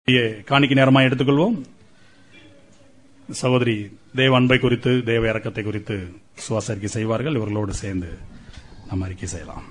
காணிக்கை நேரமாக எடுத்துக்கொள்வோம் சகோதரி தேவ அன்பை குறித்து தேவ இறக்கத்தை குறித்து சுவாச அறிக்கை செய்வார்கள் இவர்களோடு சேர்ந்து நம்ம அறிக்கை செய்யலாம்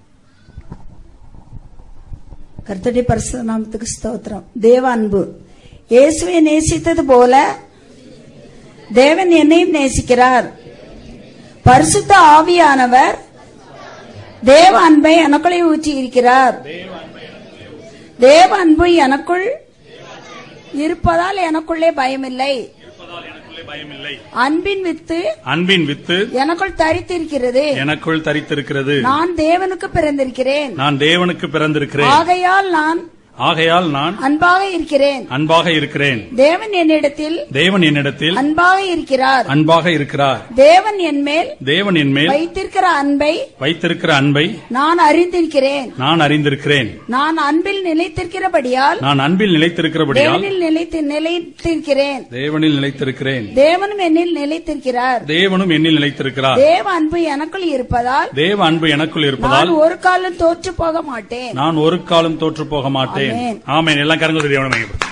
கர்த்தருடைய பரிசுத்த நாமத்துக்கு ஸ்தோத்திரம் தேவ அன்பு இயேசுவை நேசித்தது போல தேவன் என்னையும் நேசிக்கிறார் பரிசுத்த ஆவியானவர் தேவ அன்பை எனக்குள்ளே ஊற்றி இருக்கிறார் தேவ அன்பு எனக்குள் இருப்பதால் எனக்குள்ளே பயமில்லை பயமில்லை அன்பின் வித்து அன்பின் வித்து எனக்குள் தரித்திருக்கிறது எனக்குள் தரித்திருக்கிறது நான் தேவனுக்கு பிறந்திருக்கிறேன் நான் தேவனுக்கு பிறந்திருக்கிறேன் ஆகையால் நான் ஆகையால் நான் அன்பாக இருக்கிறேன் அன்பாக இருக்கிறேன் தேவன் என்னிடத்தில் தேவன் என்னிடத்தில் அன்பாக இருக்கிறார் அன்பாக இருக்கிறார் தேவன் என்மேல் தேவன் என் மேல் வைத்திருக்கிற அன்பை வைத்திருக்கிற அன்பை நான் அறிந்திருக்கிறேன் நான் அறிந்திருக்கிறேன் நான் அன்பில் நிலைத்திருக்கிறபடியால் நான் அன்பில் நிலைத்திருக்கிறபடியால் தேவனில் நிலைத்து நிலைத்திருக்கிறேன் தேவனில் நிலைத்திருக்கிறேன் தேவனும் என்னில் நிலைத்திருக்கிறார் தேவனும் என்னில் நிலைத்திருக்கிறார் தேவ அன்பு எனக்குள் இருப்பதால் தேவ அன்பு எனக்குள் இருப்பதால் நான் ஒரு காலம் தோற்று போக மாட்டேன் நான் ஒரு காலம் தோற்று போக மாட்டேன் ஆமென். ஆமென் எல்லாம் கரங்க சொல்லி தேவனை மகிமைப்படுத்து.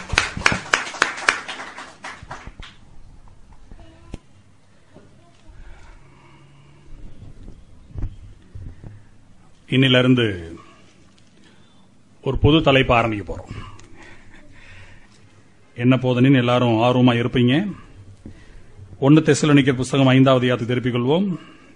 இன்னிலிருந்து ஒரு புது தலைப்பு ஆரம்பிக்க போறோம் என்ன போதனின்னு எல்லாரும் ஆர்வமா இருப்பீங்க ஒன்னு தெசலோனிக்கர் புஸ்தகம் ஐந்தாவது யாத்து திருப்பிக் கொள்வோம்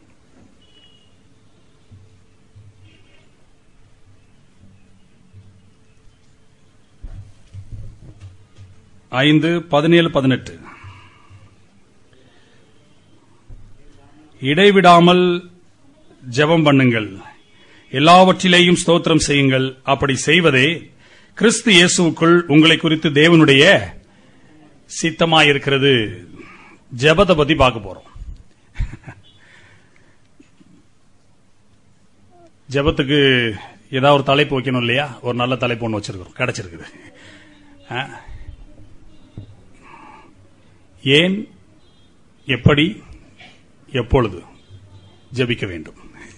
ஐந்து பதினேழு பதினெட்டு இடைவிடாமல் ஜெபம் பண்ணுங்கள் எல்லாவற்றிலேயும் ஸ்தோத்திரம் செய்யுங்கள் அப்படி செய்வதே கிறிஸ்து இயேசுவுக்குள் உங்களை குறித்து தேவனுடைய சித்தமாயிருக்கிறது ஜெபத்தை பத்தி பார்க்க போறோம் ஜெபத்துக்கு ஏதாவது ஒரு தலைப்பு வைக்கணும் இல்லையா ஒரு நல்ல தலைப்பு ஒன்று வச்சிருக்கிறோம் கிடைச்சிருக்குது ஆ? ஏன் எப்படி எப்பொழுது ஜெபிக்க வேண்டும்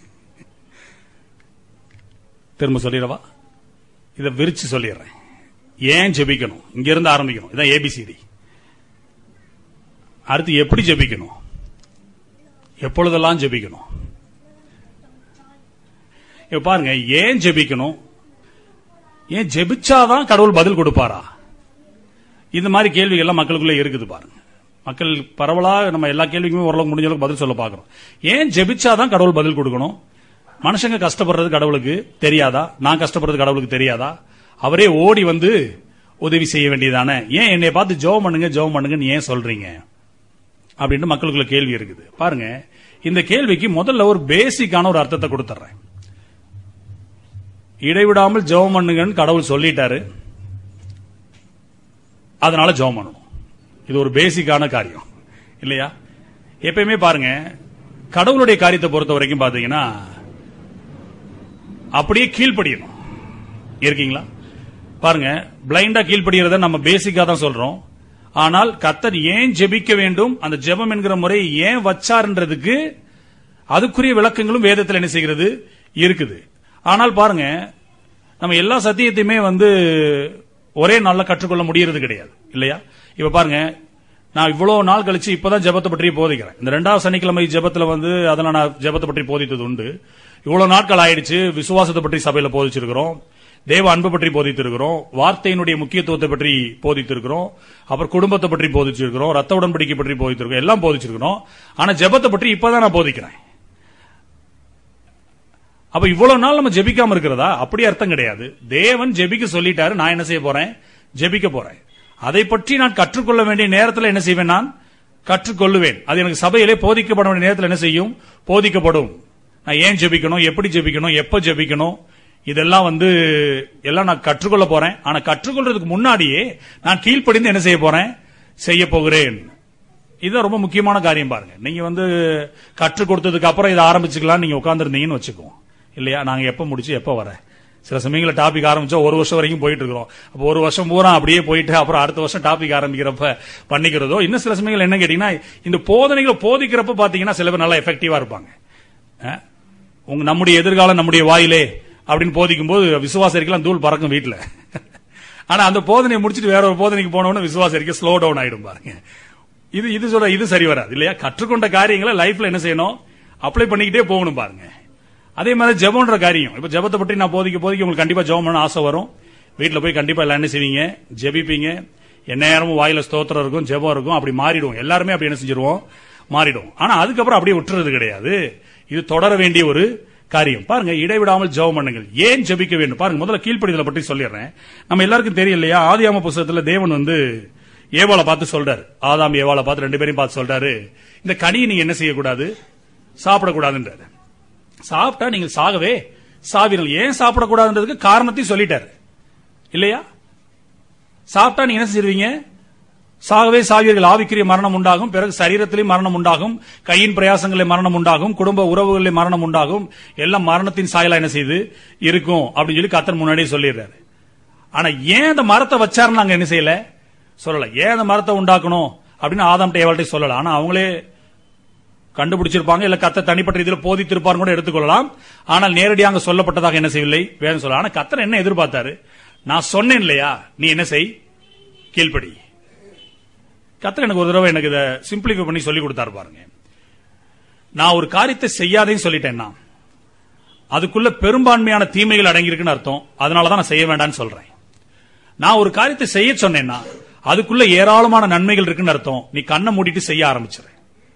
திரும்ப சொல்லிடவா இதை விரிச்சு சொல்லிடுறேன் ஏன் ஜெபிக்கணும் இங்க இருந்து ஆரம்பிக்கணும் இதான் ஏபிசிடி அடுத்து எப்படி ஜெபிக்கணும் எப்பொழுதெல்லாம் ஜெபிக்கணும் இப்ப பாருங்க ஏன் ஜெபிக்கணும் ஏன் ஜெபிச்சாதான் கடவுள் பதில் கொடுப்பாரா இந்த மாதிரி கேள்விகள்லாம் மக்களுக்குள்ள இருக்குது பாருங்க மக்கள் பரவலா நம்ம எல்லா கேள்விக்குமே ஓரளவுக்கு முடிஞ்ச அளவுக்கு பதில் சொல்ல பார்க்கறோம் ஏன் ஜெபிச்சாதான் கடவுள் பதில் கொடுக்கணும் மனுஷங்க கஷ்டப்படுறது கடவுளுக்கு தெரியாதா நான் கஷ்டப்படுறது கடவுளுக்கு தெரியாதா அவரே ஓடி வந்து உதவி செய்ய வேண்டியதானே ஏன் என்னை பார்த்து ஜெபம் பண்ணுங்க ஜெபம் பண்ணுங்கன்னு ஏன் சொல்றீங்க அப்படின்னு மக்களுக்குள்ள கேள்வி இருக்குது பாருங்க இந்த கேள்விக்கு முதல்ல ஒரு பேசிக்கான ஒரு அர்த்தத்தை கொடுத்துறேன் இடைவிடாமல் ஜெபம் பண்ணுங்கன்னு கடவுள் சொல்லிட்டாரு அதனால ஜெபம் பண்ணணும் இது ஒரு பேசிக்கான காரியம் இல்லையா எப்பயுமே பாருங்க கடவுளுடைய காரியத்தை பொறுத்த வரைக்கும் பாத்தீங்கன்னா அப்படியே கீழ்ப்படியணும் இருக்கீங்களா பாருங்க பிளைண்டா கீழ்ப்படியறத நம்ம பேசிக்கா தான் சொல்றோம் ஆனால் கத்தர் ஏன் ஜெபிக்க வேண்டும் அந்த ஜெபம் என்கிற முறை ஏன் வச்சார்ன்றதுக்கு அதுக்குரிய விளக்கங்களும் வேதத்தில் என்ன செய்கிறது இருக்குது ஆனால் பாருங்க நம்ம எல்லா சத்தியத்தையுமே வந்து ஒரே நாள்ல கற்றுக்கொள்ள முடியறது கிடையாது இல்லையா இப்ப பாருங்க நான் இவ்வளவு நாள் கழிச்சு இப்பதான் ஜெபத்தை பற்றி போதிக்கிறேன் இந்த ரெண்டாவது சனிக்கிழமை ஜெபத்துல வந்து அதெல்லாம் நான் ஜெபத்தை பற்றி போதித்தது உண்டு இவ்வளவு நாட்கள் ஆயிடுச்சு விசுவாசத்தை பற்றி சபையில போதிச்சிருக்கிறோம் தேவ அன்பு பற்றி போதித்திருக்கிறோம் வார்த்தையினுடைய முக்கியத்துவத்தை பற்றி போதித்திருக்கிறோம் அப்புறம் குடும்பத்தை பற்றி போதிச்சிருக்கிறோம் ரத்த உடன்படிக்கை பற்றி போதித்திருக்கிறோம் எல்லாம் போதிச்சிருக்கிறோம் ஆனா ஜெபத்தை பற்றி இப்பதான் நான் போதிக்கிறேன் அப்ப இவ்வளவு நாள் நம்ம ஜெபிக்காம இருக்கிறதா அப்படி அர்த்தம் கிடையாது தேவன் ஜெபிக்க சொல்லிட்டாரு நான் என்ன செய்ய போறேன் ஜெபிக்க போறேன் அதை பற்றி நான் கற்றுக்கொள்ள வேண்டிய நேரத்தில் என்ன செய்வேன் நான் கற்றுக்கொள்ளுவேன் அது எனக்கு சபையிலே போதிக்கப்பட வேண்டிய நேரத்தில் என்ன செய்யும் போதிக்கப்படும் நான் ஏன் ஜெபிக்கணும் எப்படி ஜெபிக்கணும் எப்ப ஜெபிக்கணும் இதெல்லாம் வந்து எல்லாம் நான் கற்றுக்கொள்ள போறேன் ஆனா கற்றுக்கொள்றதுக்கு முன்னாடியே நான் கீழ்ப்படிந்து என்ன செய்ய போறேன் செய்ய போகிறேன் இதுதான் ரொம்ப முக்கியமான காரியம் பாருங்க நீங்க வந்து கற்றுக் கொடுத்ததுக்கு அப்புறம் இதை ஆரம்பிச்சுக்கலாம் நீங்க உட்கார்ந்துருந்தீங்கன்னு வச்சுக்கோம் இல்லையா நாங்க எப்ப முடிச்சு எப்ப வர சில சமயங்களில் டாபிக் ஆரம்பிச்சா ஒரு வருஷம் வரைக்கும் போயிட்டு இருக்கிறோம் அப்போ ஒரு வருஷம் பூரா அப்படியே போயிட்டு அப்புறம் அடுத்த வருஷம் டாபிக் ஆரம்பிக்கிறப்ப பண்ணிக்கிறதோ இன்னும் சில சமயங்கள் என்ன கேட்டீங்கன்னா இந்த போதனைகளை போதிக்கிறப்ப பாத்தீங்கன்னா சில பேர் நல்லா எஃபெக்டிவா இருப்பாங்க அஹ், உங்க நம்முடைய எதிர்காலம் நம்முடைய வாயிலே அப்படின்னு போதிக்கும் போது விசுவாசரிக்கலாம் தூள் பறக்கும் வீட்டுல ஆனா அந்த போதனையை முடிச்சிட்டு வேற ஒரு போதனைக்கு போனவொன்னு விசுவாசம் இருக்க ஸ்லோ டவுன் ஆயிடும் பாருங்க இது இது சொல்ற இது சரி வராது இல்லையா கற்றுக்கொண்ட காரியங்களை லைஃப்ல என்ன செய்யணும் அப்ளை பண்ணிக்கிட்டே போகணும் பாருங்க அதே மாதிரி ஜெபம்ன்ற காரியம் இப்ப ஜெபத்தை பற்றி நான் போதிக்க போதிக்க உங்களுக்கு கண்டிப்பா ஜெபம் பண்ண ஆசை வரும் வீட்டுல போய் கண்டிப்பா எல்லாம் என்ன செய்வீங்க ஜெபிப்பீங்க எந்நேரமும் வாயில ஸ்தோத்திரம் இருக்கும் ஜெபம் இருக்கும் அப்படி மாறிடும் எல்லாருமே அப்படி என்ன செஞ்சிருவோம் மாறிடும் ஆனா அதுக்கப்புறம் அப்படியே விட்டுறது கிடையாது இது தொடர வேண்டிய ஒரு காரியம் பாருங்க இடைவிடாமல் ஜெபம் பண்ணுங்கள் ஏன் ஜெபிக்க வேண்டும் பாருங்க முதல்ல கீழ்ப்படிதலை பற்றி சொல்லிடுறேன் நம்ம எல்லாருக்கும் தெரியும் இல்லையா ஆதியாம புஸ்தகத்துல தேவன் வந்து ஏவாளை பார்த்து சொல்றாரு ஆதாம் ஏவாளை பார்த்து ரெண்டு பேரையும் பார்த்து சொல்றாரு இந்த கனியை நீங்க என்ன செய்யக்கூடாது சாப்பிடக்கூடாதுன்றாரு சாப்பிட்டா நீங்க சாகவே சாவீர்கள் ஏன் சாப்பிடக்கூடாதுன்றதுக்கு காரணத்தையும் சொல்லிட்டாரு இல்லையா சாப்பிட்டா நீங்க என்ன செஞ்சிருவீங்க சாகவே சாவீர்கள் ஆவிக்குரிய மரணம் உண்டாகும் பிறகு சரீரத்திலே மரணம் உண்டாகும் கையின் பிரயாசங்களிலே மரணம் உண்டாகும் குடும்ப உறவுகளிலே மரணம் உண்டாகும் எல்லாம் மரணத்தின் சாயலா என்ன செய்து இருக்கும் அப்படின்னு சொல்லி கத்தர் முன்னாடியே சொல்லிடுறாரு ஆனா ஏன் அந்த மரத்தை வச்சாருன்னு நாங்க என்ன செய்யல சொல்லல ஏன் அந்த மரத்தை உண்டாக்கணும் அப்படின்னு ஆதாம் ஏவாள்கிட்ட சொல்லல ஆனா அவங்களே கண்டுபிடிச்சிருப்பாங்க இல்ல கத்த தனிப்பட்ட இதில் போதித்திருப்பார் கூட எடுத்துக்கொள்ளலாம் ஆனால் நேரடியாக சொல்லப்பட்டதாக என்ன செய்யவில்லை வேதம் சொல்ல ஆனா கத்தர் என்ன எதிர்பார்த்தாரு நான் சொன்னேன் இல்லையா நீ என்ன செய் கீழ்ப்படி கத்தர் எனக்கு ஒரு தடவை எனக்கு இதை சிம்பிளிஃபை பண்ணி சொல்லி கொடுத்தாரு பாருங்க நான் ஒரு காரியத்தை செய்யாதேன்னு சொல்லிட்டேன்னா அதுக்குள்ள பெரும்பான்மையான தீமைகள் அடங்கியிருக்குன்னு அர்த்தம் அதனாலதான் நான் செய்ய வேண்டாம்னு சொல்றேன் நான் ஒரு காரியத்தை செய்ய சொன்னேன்னா அதுக்குள்ள ஏராளமான நன்மைகள் இருக்குன்னு அர்த்தம் நீ கண்ணை மூடிட்டு செய்ய ஆரம்பிச்சிரு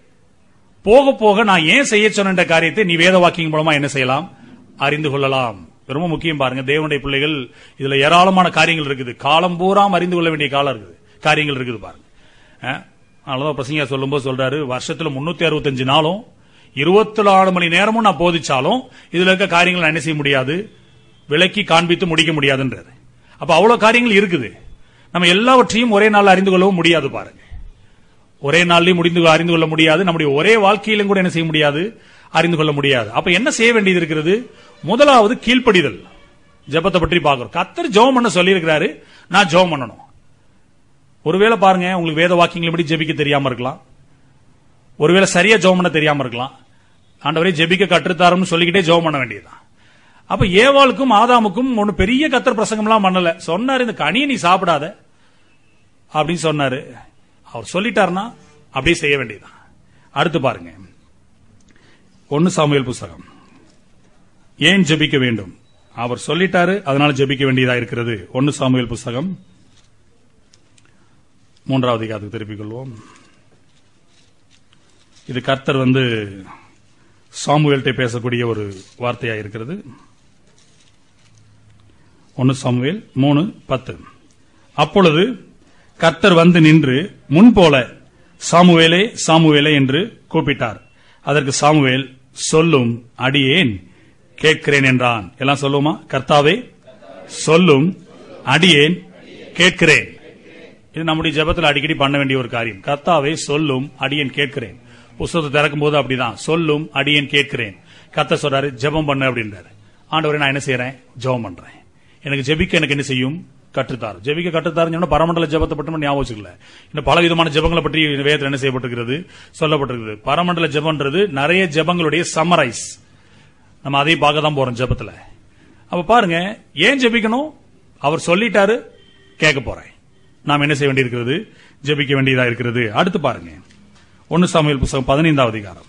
போக போக நான் ஏன் செய்ய சொன்ன காரியத்தை நீ வேத வாக்கியம் மூலமா என்ன செய்யலாம் அறிந்து கொள்ளலாம் ரொம்ப முக்கியம் பாருங்க தேவனுடைய பிள்ளைகள் இதுல ஏராளமான காரியங்கள் இருக்குது காலம் பூராம் அறிந்து கொள்ள வேண்டிய காலம் இருக்குது காரியங்கள் இருக்குது பாருங்க அஹ், அதனாலதான் பிரசங்க சொல்லும்போது சொல்றாரு வருஷத்துல முன்னூத்தி அறுபத்தஞ்சு நாளும் இருபத்தி நாலு மணி நேரமும் நான் போதிச்சாலும் இதுல இருக்க காரியங்கள் நான் என்ன செய்ய முடியாது விலக்கி காண்பித்து முடிக்க முடியாதுன்றது அப்ப அவ்வளவு காரியங்கள் இருக்குது நம்ம எல்லாவற்றையும் ஒரே நாள் அறிந்து கொள்ளவும் முடியாது பாருங்க ஒரே நாள்லயும் முடிந்து அறிந்து கொள்ள முடியாது நம்முடைய ஒரே வாழ்க்கையிலும் கூட என்ன செய்ய முடியாது அறிந்து கொள்ள முடியாது அப்ப என்ன செய்ய வேண்டியது இருக்கிறது முதலாவது கீழ்ப்படிதல் ஜெபத்தை பற்றி பார்க்கிறோம் கத்தர் ஜெபம் பண்ண சொல்லி இருக்கிறாரு நான் ஜெபம் பண்ணணும் ஒருவேளை பாருங்க உங்களுக்கு வேத வாக்கியங்களை படி ஜெபிக்க தெரியாம இருக்கலாம் ஒருவேளை சரியா ஜெபம் பண்ண தெரியாம இருக்கலாம் ஆண்டவரே ஜெபிக்க கற்றுத்தாருன்னு சொல்லிக்கிட்டே ஜெபம் பண்ண வேண்டியதுதான் அப்ப ஏவாளுக்கும் ஆதாமுக்கும் ஒண்ணு பெரிய கத்தர் பிரசங்கம்லாம் பண்ணல சொன்னாரு இந்த கனியை நீ சாப்பிடாத அப்படின்னு சொன்னாரு அவர் சொல்லிட்டாருன்னா அப்படியே செய்ய வேண்டியதுதான் அடுத்து பாருங்க ஒன்னு சாமுவேல் புஸ்தகம் ஏன் ஜெபிக்க வேண்டும் அவர் சொல்லிட்டாரு அதனால ஜெபிக்க வேண்டியதா இருக்கிறது ஒன்னு சாமுவேல் புஸ்தகம் மூன்றாவது அதிகாரத்துக்கு திருப்பிக் கொள்வோம் இது கர்த்தர் வந்து சாமுவேல்கிட்ட பேசக்கூடிய ஒரு வார்த்தையா இருக்கிறது ஒன்னு சாமுவேல் மூணு பத்து அப்பொழுது கர்த்தர் வந்து நின்று முன்போல சாமுவேலே சாமுவேலே என்று கூப்பிட்டார் அதற்கு சாமுவேல் சொல்லும் அடியேன் கேட்கிறேன் என்றான் எல்லாம் சொல்லுமா கர்த்தாவே சொல்லும் அடியேன் கேட்கிறேன் இது நம்முடைய ஜெபத்தில் அடிக்கடி பண்ண வேண்டிய ஒரு காரியம் கர்த்தாவே சொல்லும் அடியேன் கேட்கிறேன் புஸ்தகத்தை திறக்கும் போது அப்படிதான் சொல்லும் அடியேன் கேட்கிறேன் கத்த சொல்றாரு ஜெபம் பண்ணு அப்படின்றாரு ஆண்டவரே நான் என்ன செய்யறேன் ஜெபம் பண்றேன் எனக்கு ஜெபிக்க எனக்கு என்ன செய்யும் கற்றுத்தார் ஜெபிக்க கற்றுத்தாருன்னு சொன்னா பரமண்டல ஜெபத்தை பற்றி நம்ம ஞாபகம் வச்சுக்கல இன்னும் பல விதமான ஜெபங்களை பற்றி வேதத்தில் என்ன செய்யப்பட்டிருக்கிறது சொல்லப்பட்டிருக்கிறது பரமண்டல ஜெபம்ன்றது நிறைய ஜெபங்களுடைய சம்மரைஸ் நம்ம அதையும் பார்க்க தான் போறோம் ஜெபத்துல அப்ப பாருங்க ஏன் ஜெபிக்கணும் அவர் சொல்லிட்டாரு கேட்க போறேன் நாம் என்ன செய்ய வேண்டியிருக்கிறது ஜெபிக்க வேண்டியதா இருக்கிறது அடுத்து பாருங்க ஒன்னு சாமுவேல் புஸ்தகம் பதினைந்தாவது அதிகாரம்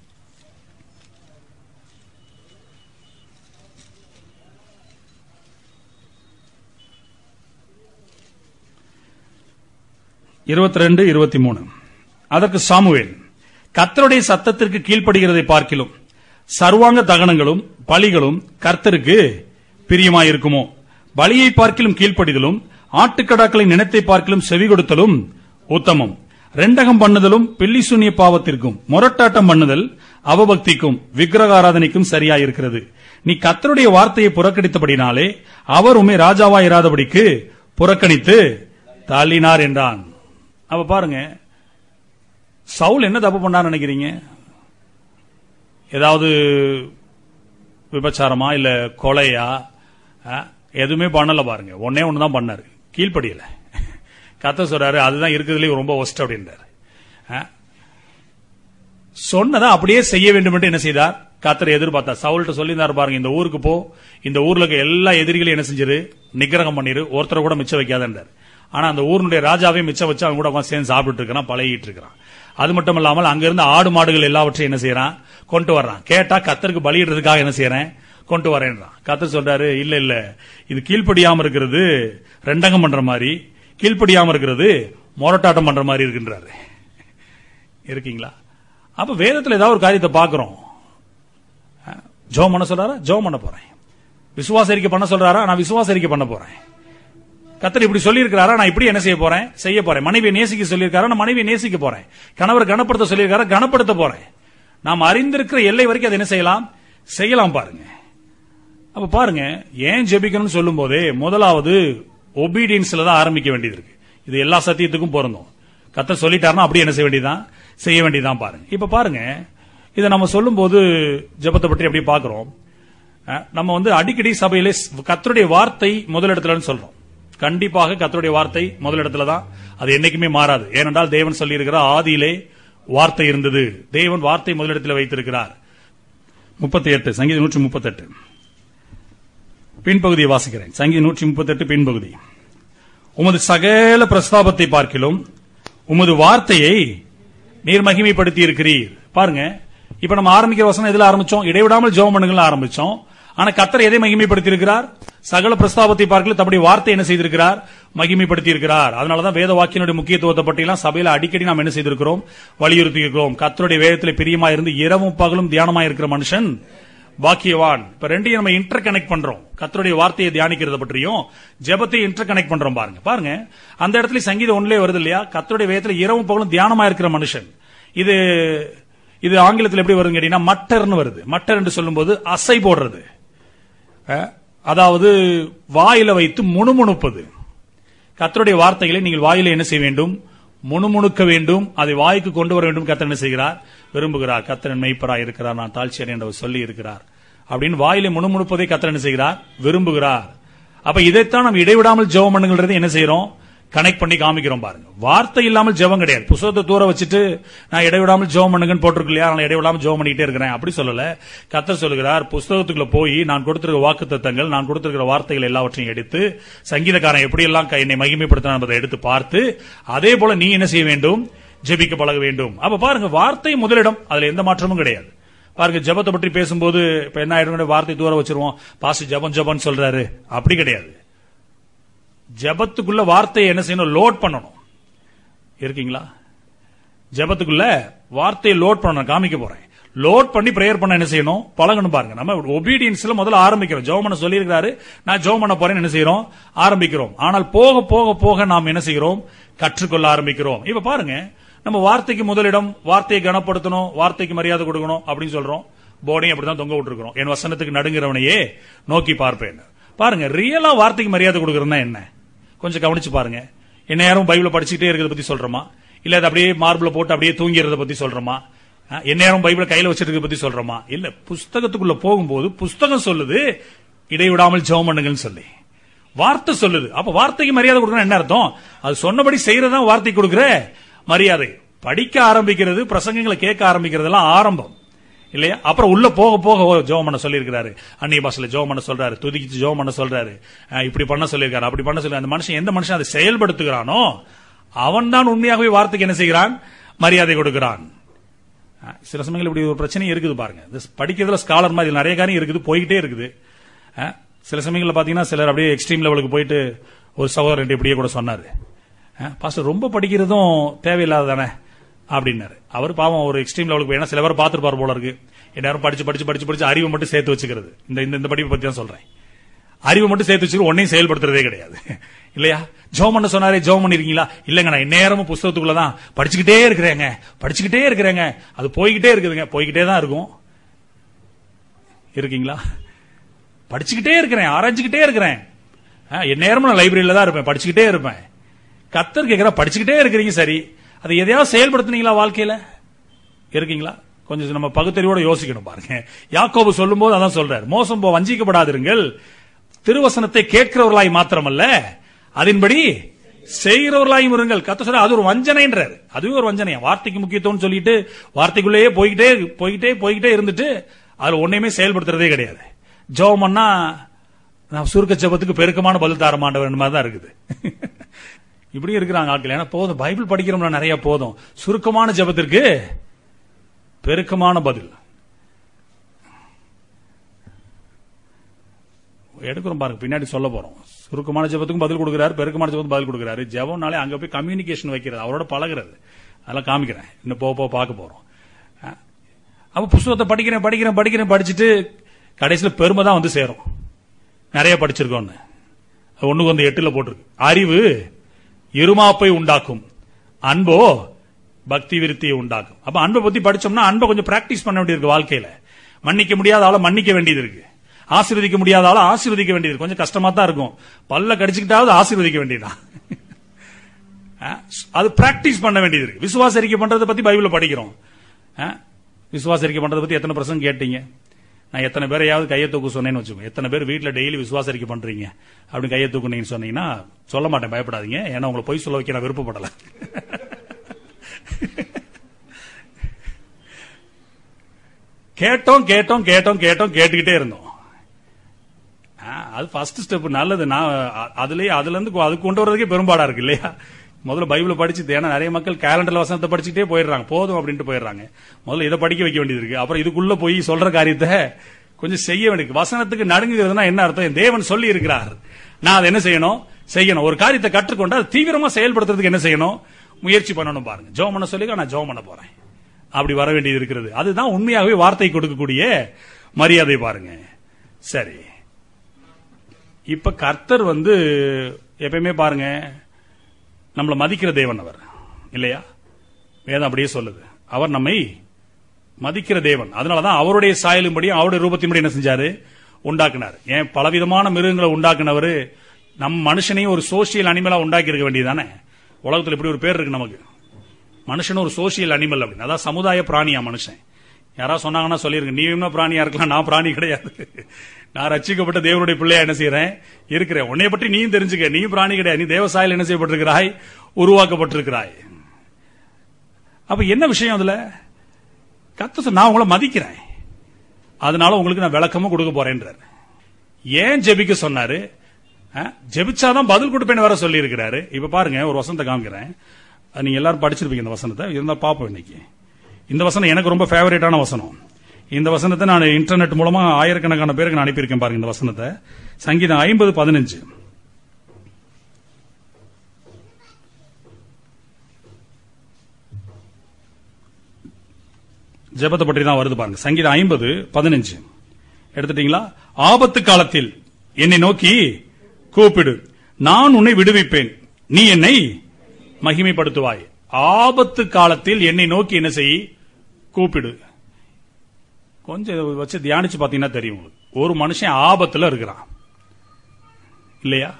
இருபத்தி ரெண்டு இருபத்தி மூணு அதற்கு சாமுவேல் கர்த்தருடைய சத்தத்திற்கு கீழ்ப்படுகிறதை பார்க்கிலும் சர்வாங்க தகனங்களும் பலிகளும் கர்த்தருக்கு பிரியமாயிருக்குமோ பலியை பார்க்கிலும் கீழ்ப்படிதலும் ஆட்டுக்கடாக்களை நினைத்தை பார்க்கிலும் செவி கொடுத்தலும் உத்தமம் ரெண்டகம் பண்ணுதலும் பில்லி சூன்ய பாவத்திற்கும் முரட்டாட்டம் பண்ணுதல் அவபக்திக்கும் விக்கிரகாராதனைக்கும் சரியாயிருக்கிறது நீ கர்த்தருடைய வார்த்தையை புறக்கணித்தபடினாலே அவர் உண்மை ராஜாவாயிராதபடிக்கு புறக்கணித்து தள்ளினார் என்றான் அப்ப பாருங்க சவுல் என்ன தப்பு பண்ணார் நினைக்கிறீங்க ஏதாவது விபச்சாரமா இல்ல கொலையா அஹ், எதுவுமே பண்ணல பாருங்க ஒன்னே ஒண்ணு தான் பண்ணாரு கீழ்ப்படியல கத்த சொல்றாரு அதுதான் இருக்கிறதுலயே ரொம்ப ஒஸ்ட் அப்படின்றாரு அஹ், சொன்னதை அப்படியே செய்ய வேண்டும் என்று என்ன செய்தார் கத்தரை எதிர்பார்த்தார் சவுல்கிட்ட சொல்லியிருந்தார் பாருங்க இந்த ஊருக்கு போ இந்த ஊர்ல இருக்க எல்லா எதிரிகளையும் என்ன செஞ்சிரு நிகிரகம் பண்ணிரு ஒருத்தரை கூட மிச்சம் வைக்காதன்றார் ஆனா அந்த ஊருடைய ராஜாவே மிச்சம் வச்சு அவன் கூட உட்கார்ந்து சேர்ந்து சாப்பிட்டு இருக்கிறான் பழகிட்டு இருக்கிறான் அது மட்டும் இல்லாமல் அங்கிருந்து ஆடு மாடுகள் எல்லாவற்றையும் என்ன செய்யறான் கொண்டு வர்றான் கேட்டா கத்தருக்கு பலியிடுறதுக்காக என்ன செய்யறேன் கொண்டு வரேன்றான் கத்தர் சொல்றாரு இல்ல இல்ல இது கீழ்ப்படியாம இருக்கிறது ரெண்டங்கம் பண்ற மாதிரி கீழ்ப்படியாம இருக்கிறது மொரட்டாட்டம் பண்ற மாதிரி இருக்குன்றாரு இருக்கீங்களா அப்ப வேதத்துல ஏதாவது ஒரு காரியத்தை பாக்குறோம் ஜோம் பண்ண சொல்றாரா ஜோம் பண்ண போறேன் விசுவாசரிக்க பண்ண சொல்றாரா நான் விசுவாசரிக்க பண்ண போறேன் கத்தர் இப்படி சொல்லி இருக்கிறாரா நான் இப்படி என்ன செய்ய போறேன் செய்ய போறேன் மனைவியை நேசிக்க சொல்லியிருக்காரா நான் மனைவியை நேசிக்க போறேன் கணவர் கனப்படுத்த சொல்லியிருக்காரா கனப்படுத்த போறேன் நாம் அறிந்திருக்கிற எல்லை வரைக்கும் அதை என்ன செய்யலாம் செய்யலாம் பாருங்க அப்ப பாருங்க ஏன் ஜெபிக்கணும்னு சொல்லும் போதே முதலாவது ஒபீடியன்ஸ்ல தான் ஆரம்பிக்க வேண்டியது இருக்கு இது எல்லா சத்தியத்துக்கும் பொருந்தும் கத்தர் சொல்லிட்டாருன்னா அப்படி என்ன செய்ய வேண்டியதான் செய்ய வேண்டியதான் பாருங்க இப்ப பாருங்க இதை நம்ம சொல்லும்போது ஜெபத்தை பற்றி அப்படி பாக்குறோம் அஹ், நம்ம வந்து அடிக்கடி சபையிலே ஸ்- கர்த்தருடைய வார்த்தை முதலிடத்துலன்னு சொல்றோம் கண்டிப்பாக கர்த்தருடைய வார்த்தை முதலிடத்துல தான் அது என்னைக்குமே மாறாது ஏனென்றால் தேவன் சொல்லியிருக்கிறார் ஆதியிலே வார்த்தை இருந்தது தேவன் வார்த்தை முதலிடத்தில் வைத்திருக்கிறார் முப்பத்தி எட்டு சங்கீதம் நூற்றி முப்பத்தெட்டு பின்பகுதியை வாசிக்கிறேன் சங்கீதம் நூற்றி முப்பத்தெட்டு பின்பகுதி உமது சகல பிரஸ்தாபத்தை பார்க்கிலும் உமது வார்த்தையை நீர் மகிமைப்படுத்தி இருக்கிறீர் பாருங்க இப்ப நம்ம ஆரம்பிக்கிற வசனம் எதுல ஆரம்பிச்சோம் இடைவிடாமல் ஜெபம் பண்ணுங்கள் ஆரம்பிச்சோம் ஆனா கத்தர் எதை மகிமைப்படுத்தி இருக்கிறார் சகல பிரஸ்தாபத்தை பார்க்கல தம்முடைய வார்த்தை என்ன செய்திருக்கிறார் மகிமைப்படுத்தி இருக்கிறார் அதனாலதான் வேத வாக்கியனுடைய முக்கியத்துவத்தை பற்றியெல்லாம் சபையில அடிக்கடி நாம் என்ன செய்திருக்கிறோம் வலியுறுத்தி இருக்கிறோம் கத்தருடைய வேதத்தில் பிரியமா இருந்து இரவும் பகலும் தியானமா இருக்கிற மனுஷன் பாக்கியவான் இப்ப ரெண்டையும் நம்ம இன்டர் கனெக்ட் பண்றோம் கத்தருடைய வார்த்தையை தியானிக்கிறத பற்றியும் ஜெபத்தை இன்டர் கனெக்ட் பண்றோம் பாருங்க பாருங்க அந்த இடத்துல சங்கீதம் ஒன்றிலே வருது இல்லையா கத்தருடைய வேதத்துல இரவும் பகலும் தியானமா இருக்கிற மனுஷன் இது இது ஆங்கிலத்தில் எப்படி வருதுன்னு கேட்டீங்கன்னா மட்டர்னு வருது மட்டர் என்று சொல்லும்போது அசை போடுறது அஹ், அதாவது வாயில வைத்து முணுமுணுப்பது கர்த்தருடைய வார்த்தைகளை நீங்கள் வாயில என்ன செய்ய வேண்டும் முணுமுணுக்க வேண்டும் அதை வாய்க்கு கொண்டு வர வேண்டும் கர்த்தர் என்ன செய்கிறார் விரும்புகிறார் கர்த்தரன் மெய்ப்பராய் இருக்கிறார் நான் தாழ்ச்சியர் என்று சொல்லி இருக்கிறார் அப்படின்னு வாயில முணுமுணுப்பதை கர்த்தர் என்ன செய்கிறார் விரும்புகிறார் அப்ப இதைத்தான் நம்ம இடைவிடாமல் ஜெபம் பண்ணுங்கிறது என்ன செய்யறோம் கனெக்ட் பண்ணி காமிக்கிறோம் பாருங்க வார்த்தை இல்லாமல் ஜெபம் கிடையாது புத்தகத்தை தூர வச்சுட்டு நான் இடைவிடாமல் ஜெபம் பண்ணுங்கன்னு போட்டிருக்கு இல்லையா நான் இடைவிடாமல் ஜெபம் பண்ணிட்டே இருக்கிறேன் அப்படி சொல்லல கத்தர் சொல்லுகிறார் புஸ்தகத்துக்குள்ள போய் நான் கொடுத்திருக்கிற வாக்கு நான் கொடுத்திருக்கிற வார்த்தைகள் எல்லாவற்றையும் எடுத்து சங்கீதக்காரன் எப்படியெல்லாம் க- என்னை மகிமைப்படுத்தினான் என்பதை எடுத்து பார்த்து அதே போல நீ என்ன செய்ய வேண்டும் ஜெபிக்க பழக வேண்டும் அப்ப பாருங்க வார்த்தை முதலிடம் அதுல எந்த மாற்றமும் கிடையாது பாருங்க ஜெபத்தை பற்றி பேசும்போது இப்ப என்ன ஆயிடும் வார்த்தை தூர வச்சிருவோம் பாஸ் ஜெபம் ஜெபம் சொல்றாரு அப்படி கிடையாது ஜெபத்துக்குள்ள வார்த்தையை என்ன செய்யணும் லோட் பண்ணணும் இருக்கீங்களா ஜெபத்துக்குள்ள வார்த்தையை லோட் பண்ண நான் காமிக்க போறேன் லோட் பண்ணி பிரேயர் பண்ண என்ன செய்யணும் பழகணும் பாருங்க நம்ம ஒபீடியன்ஸ்ல முதல்ல ஆரம்பிக்கிறோம் ஜெபம் பண்ண சொல்லியிருக்காரு நான் ஜெபம் பண்ண போறேன்னு என்ன செய்யறோம் ஆரம்பிக்கிறோம் ஆனால் போக போக போக நாம் என்ன செய்கிறோம் கற்றுக்கொள்ள ஆரம்பிக்கிறோம் இப்ப பாருங்க நம்ம வார்த்தைக்கு முதலிடம் வார்த்தையை கனப்படுத்தணும் வார்த்தைக்கு மரியாதை கொடுக்கணும் அப்படின்னு சொல்றோம் போர்டையும் அப்படிதான் தொங்க விட்டுருக்கிறோம் என் வசனத்துக்கு நடுங்கிறவனையே நோக்கி பார்ப்பேன் பாருங்க ரியலா வார்த்தைக்கு மரியாதை கொடுக்கறதுனா என்ன கொஞ்சம் கவனிச்சு பாருங்க என்ன நேரம் பைபிளை படிச்சுட்டே இருக்கிறத பத்தி சொல்றோமா இல்ல அது அப்படியே மார்பிள போட்டு அப்படியே தூங்கிறத பத்தி சொல்றோமா அஹ், என்ன நேரம் பைபிளை கையில வச்சிருக்க பத்தி சொல்றோமா இல்ல புஸ்தகத்துக்குள்ள போகும்போது புஸ்தகம் சொல்லுது இடைவிடாமல் ஜெபம் பண்ணுங்கன்னு சொல்லி வார்த்தை சொல்லுது அப்ப வார்த்தைக்கு மரியாதை கொடுக்கணும் என்ன அர்த்தம் அது சொன்னபடி செய்யறதா வார்த்தை கொடுக்கிற மரியாதை படிக்க ஆரம்பிக்கிறது பிரசங்கங்களை கேட்க ஆரம்பிக்கிறதெல்லாம் ஆரம்பம் இல்லையா அப்புறம் உள்ள போக போக ஓ, ஜெபம் பண்ண சொல்லியிருக்கிறாரு அந்நிய பாஷையில ஜெபம் பண்ண சொல்றாரு துதிச்சு ஜெபம் பண்ண சொல்றாரு அஹ், இப்படி பண்ண சொல்லியிருக்காரு அப்படி பண்ண சொல்லி அந்த மனுஷன் எந்த மனுஷன் அதை செயல்படுத்துகிறானோ அவன் தான் உண்மையாகவே வார்த்தைக்கு என்ன செய்கிறான் மரியாதை கொடுக்கிறான் அஹ், சில சமயங்கள் இப்படி ஒரு பிரச்சனை இருக்குது பாருங்க இது படிக்கிறதுல ஸ்காலர் மாதிரி நிறைய காரியம் இருக்குது போய்கிட்டே இருக்குது அஹ், சில சமயங்கள்ல பாத்தீங்கன்னா சிலர் அப்படியே எக்ஸ்ட்ரீம் லெவலுக்கு போயிட்டு ஒரு சகோதரன் இப்படியே கூட சொன்னாரு அஹ், பாஸ்டர் ரொம்ப படிக்கிறதும் தேவையில்லாததானே அப்படின்னாரு அவர் பாவம் ஒரு எக்ஸ்ட்ரீம் லெவலுக்கு போய் ஏன்னா சில பேர் பார்த்துருப்பார் போல இருக்கு எல்லாரும் படிச்சு படிச்சு படிச்சு படிச்சு அறிவை மட்டும் சேர்த்து வச்சுக்கிறது இந்த இந்த- இந்த படிப்பை பத்தி தான் சொல்றேன் அறிவை மட்டும் சேர்த்து வச்சுட்டு ஒன்னையும் செயல்படுத்துறதே கிடையாது இல்லையா ஜோம் பண்ண சொன்னாரே ஜோம் பண்ணிருக்கீங்களா இல்லங்க நான் நேரமும் புஸ்தகத்துக்குள்ள தான் படிச்சுக்கிட்டே இருக்கிறேங்க படிச்சுக்கிட்டே இருக்கிறேங்க அது போய்கிட்டே இருக்குதுங்க போய்கிட்டே தான் இருக்கும் இருக்கீங்களா படிச்சுக்கிட்டே இருக்கிறேன் ஆராய்ச்சிக்கிட்டே இருக்கிறேன் ஆ, என் நேரமும் நான் லைப்ரரியில தான் இருப்பேன் படிச்சுக்கிட்டே இருப்பேன் கத்தர் கேட்கிற படிச்சுக்கிட்டே இருக்கிறீங்க சரி அதை எதையாவது செயல்படுத்துனீங்களா வாழ்க்கையில இருக்கீங்களா கொஞ்சம் நம்ம பகுத்தறிவோட யோசிக்கணும் பாருங்க யாக்கோபு சொல்லும்போது அதான் சொல்றாரு மோசம் போ வஞ்சிக்கப்படாதிருங்கள் திருவசனத்தை கேட்கிறவர்களாய் மாத்திரமல்ல அதின்படி செய்கிறவர்களாயும் இருங்கள் கத்த சொல்ற அது ஒரு வஞ்சனைன்றாரு அதுவே ஒரு வஞ்சனையா வார்த்தைக்கு முக்கியத்துவம் சொல்லிட்டு வார்த்தைக்குள்ளேயே போய்கிட்டே போய்கிட்டே போய்கிட்டே இருந்துட்டு அதுல ஒன்னையுமே செயல்படுத்துறதே கிடையாது ஜெபம் பண்ணா நான் சுருக்க ஜெபத்துக்கு பெருக்கமான பதில் தர மாட்டவன் மாதிரி தான் இருக்குது இப்படி இருக்கிறாங்க ஆட்கள் ஏன்னா போதும் பைபிள் படிக்கிறோம்னா நிறைய போதும் சுருக்கமான ஜெபத்திற்கு பெருக்கமான பதில் எடுக்கிறோம் பாருங்க பின்னாடி சொல்ல போறோம் சுருக்கமான ஜெபத்துக்கும் பதில் கொடுக்கிறாரு பெருக்கமான ஜெபத்துக்கும் பதில் கொடுக்கிறாரு ஜெபம்னாலே அங்க போய் கம்யூனிகேஷன் வைக்கிறது அவரோட பழகுறது அதெல்லாம் காமிக்கிறேன் இன்னும் போக போக பார்க்க போறோம் அஹ், அப்ப புஸ்தகத்தை படிக்கிறேன் படிக்கிறேன் படிக்கிறேன் படிச்சுட்டு கடைசியில் பெருமை தான் வந்து சேரும் நிறைய படிச்சிருக்கோம்னு அது ஒண்ணுக்கு வந்து எட்டுல போட்டிருக்கு அறிவு இருமாப்பை உண்டாக்கும் அன்போ பக்தி விருத்தியை உண்டாக்கும் அப்ப அன்பை பத்தி படிச்சோம்னா அன்பை கொஞ்சம் பிராக்டிஸ் பண்ண வேண்டியிருக்கு வாழ்க்கையில மன்னிக்க முடியாத ஆளை மன்னிக்க வேண்டியது இருக்கு ஆசீர்வதிக்க முடியாத ஆளை ஆசீர்வதிக்க வேண்டியது இருக்கு. கொஞ்சம் கஷ்டமா தான் இருக்கும் பல்ல கடிச்சுக்கிட்டாவது ஆசீர்வதிக்க வேண்டியதுதான் அஹ், அது பிராக்டிஸ் பண்ண வேண்டியது இருக்கு விசுவாச அறிக்கை பண்றதை பத்தி பைபிள்ல படிக்கிறோம் அஹ், விசுவாச அறிக்கை பண்றதை பத்தி எத்தனை பிரசங்க கேட்டீங்க நான் எத்தனை பேரையாவது கையை தூக்க சொன்னேன்னு வச்சுக்கோங்க எத்தனை பேர் வீட்டில் டெய்லி விசுவாச அறிக்கை பண்றீங்க அப்படின்னு கையை தூக்குனீங்கன்னு சொன்னீங்கன்னா சொல்ல மாட்டேன் பயப்படாதீங்க ஏன்னா உங்களை பொய் சொல்ல வைக்க நான் விருப்பப்படல கேட்டோம் கேட்டோம் கேட்டோம் கேட்டோம் கேட்டுக்கிட்டே இருந்தோம் ஆ, அது ஃபர்ஸ்ட் ஸ்டெப் நல்லது நான் அ- அதுலயே அதுல இருந்து கொ- அது கொண்டு வர்றதுக்கே பெரும்பாடா இருக்கு இல்லையா முதல்ல பைபிளை படிச்சு ஏன்னா நிறைய மக்கள் கேலண்டர்ல வசனத்தை படிச்சுட்டே போயிடுறாங்க போதும் அப்படின்ட்டு போயிடுறாங்க முதல்ல இதை படிக்க வைக்க வேண்டியது இருக்கு அப்புறம் இதுக்குள்ள போய் சொல்ற காரியத்தை கொஞ்சம் செய்ய வேண்டியது வசனத்துக்கு நடுங்குகிறதுனா என்ன அர்த்தம் தேவன் சொல்லி இருக்கிறார் நான் அதை என்ன செய்யணும் செய்யணும் ஒரு காரியத்தை கற்றுக்கொண்டு அதை தீவிரமா செயல்படுத்துறதுக்கு என்ன செய்யணும் முயற்சி பண்ணணும் பாருங்க ஜோம் பண்ண சொல்லி நான் ஜோம் பண்ண போறேன் அப்படி வர வேண்டியது இருக்கிறது அதுதான் உண்மையாகவே வார்த்தை கொடுக்கக்கூடிய மரியாதை பாருங்க சரி இப்ப கர்த்தர் வந்து எப்பயுமே பாருங்க நம்மளை மதிக்கிற தேவன் அவர் இல்லையா வேதம் அப்படியே சொல்லுது அவர் நம்மை மதிக்கிற தேவன் அதனாலதான் அவருடைய சாயலும்படியும் அவருடைய ரூபத்தின்படி என்ன செஞ்சாரு உண்டாக்குனார் ஏன் பலவிதமான மிருகங்களை உண்டாக்குனவர் நம் மனுஷனையும் ஒரு சோசியல் அனிமலா உண்டாக்கி இருக்க வேண்டியதானே உலகத்துல இப்படி ஒரு பேர் இருக்கு நமக்கு மனுஷன் ஒரு சோசியல் அனிமல் அப்படின்னு அதான் சமுதாய பிராணியா மனுஷன் யாராவது சொன்னாங்கன்னா சொல்லிருங்க நீ என்ன பிராணியா இருக்கலாம் நான் பிராணி கிடையாது நான் ரட்சிக்கப்பட்ட தேவனுடைய பிள்ளையா என்ன செய்யறேன் இருக்கிறேன் உன்னைய பற்றி நீயும் தெரிஞ்சுக்க நீ பிராணி கிடையாது நீ தேவசாயில் என்ன செய்யப்பட்டிருக்கிறாய் உருவாக்கப்பட்டிருக்கிறாய் அப்ப என்ன விஷயம் அதுல கத்த சொன்ன, நான் உங்களை மதிக்கிறேன் அதனால உங்களுக்கு நான் விளக்கமும் கொடுக்க போறேன்றார் ஏன் ஜெபிக்க சொன்னாரு அஹ், ஜெபிச்சாதான் பதில் கொடுப்பேன்னு வர சொல்லி இருக்கிறாரு இப்ப பாருங்க ஒரு வசனத்தை காமிக்கிறேன் அது நீங்க எல்லாரும் படிச்சிருப்பீங்க இந்த வசனத்தை இருந்தா பாப்போம் இன்னைக்கு இந்த வசனம் எனக்கு ரொம்ப ஃபேவரேட்டான வசனம் இந்த வசனத்தை நான் இன்டர்நெட் மூலமா ஆயிரக்கணக்கான பேருக்கு நான் அனுப்பியிருக்கேன் பாருங்க இந்த வசனத்தை சங்கீதம் ஐம்பது பதினஞ்சு ஜெபத்தை பற்றி தான் வருது பாருங்க சங்கீதம் ஐம்பது பதினஞ்சு எடுத்துட்டீங்களா ஆபத்து காலத்தில் என்னை நோக்கி கூப்பிடு நான் உன்னை விடுவிப்பேன் நீ என்னை மகிமைப்படுத்துவாய் ஆபத்து காலத்தில் என்னை நோக்கி என்ன செய் கூப்பிடு கொஞ்சம் இதை வச்சு தியானிச்சு பாத்தீங்கன்னா தெரியும் உங்களுக்கு ஒரு மனுஷன் ஆபத்துல இருக்கிறான் இல்லையா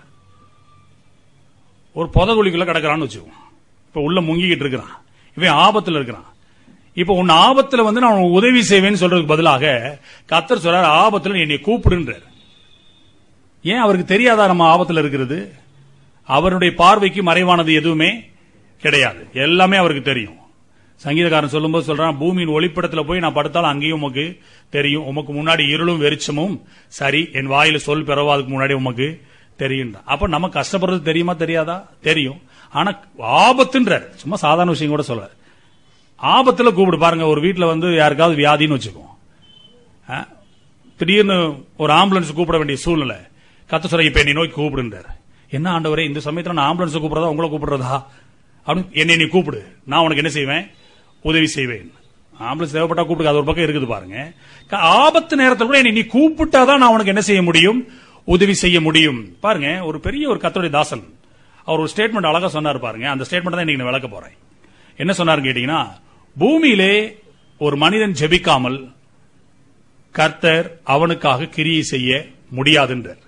ஒரு புதகுழிக்குள்ள கிடக்குறான்னு வச்சுக்கோ இப்ப உள்ள முங்கிக்கிட்டு இருக்கிறான் இவன் ஆபத்துல இருக்கிறான் இப்ப உன் ஆபத்துல வந்து நான் உனக்கு உதவி செய்வேன்னு சொல்றதுக்கு பதிலாக கத்தர் சொல்றாரு ஆபத்துல நீ என்னை கூப்பிடுன்றார் ஏன் அவருக்கு தெரியாதா நம்ம ஆபத்துல இருக்கிறது அவருடைய பார்வைக்கு மறைவானது எதுவுமே கிடையாது எல்லாமே அவருக்கு தெரியும் சங்கீதக்காரன் சொல்லும்போது சொல்றான் பூமியின் ஒளிப்படத்துல போய் நான் படுத்தாலும் அங்கேயும் உமக்கு தெரியும் உமக்கு முன்னாடி இருளும் வெறிச்சமும் சரி என் வாயில சொல் பெறவாதுக்கு முன்னாடி உமக்கு தெரியும் அப்ப நம்ம கஷ்டப்படுறது தெரியுமா தெரியாதா தெரியும் ஆனா ஆபத்துன்றார் சும்மா சாதாரண விஷயம் கூட சொல்றாரு ஆபத்துல கூப்பிடு பாருங்க ஒரு வீட்டுல வந்து யாருக்காவது வியாதின்னு வச்சுக்கோ ஆ? திடீர்னு ஒரு ஆம்புலன்ஸ் கூப்பிட வேண்டிய சூழ்நிலை கத்த சொல்ற இப்ப என்னை நோக்கி கூப்பிடுன்றார் என்ன ஆண்டவரே இந்த சமயத்துல நான் ஆம்புலன்ஸ் கூப்பிடுறதா உங்களை கூப்பிடுறதா அப்படின்னு என்னை நீ கூப்பிடு நான் உனக்கு என்ன செய்வேன் உதவி செய்வேன் ஆம்புலன்ஸ் தேவைப்பட்டா கூப்பிடு அது ஒரு பக்கம் இருக்குது பாருங்க க- ஆபத்து நேரத்தில் கூட என்னை நீ கூப்பிட்டாதான் நான் உனக்கு என்ன செய்ய முடியும் உதவி செய்ய முடியும் பாருங்க ஒரு பெரிய ஒரு கத்தோடைய தாசன் அவர் ஒரு ஸ்டேட்மெண்ட் அழகா சொன்னார் பாருங்க அந்த ஸ்டேட்மெண்ட் தான் இன்னைக்கு நான் விளக்க போறேன் என்ன சொன்னாரு கேட்டீங்கன்னா பூமியிலே ஒரு மனிதன் ஜெபிக்காமல் கர்த்தர் அவனுக்காக கிரியை செய்ய முடியாதுன்றார்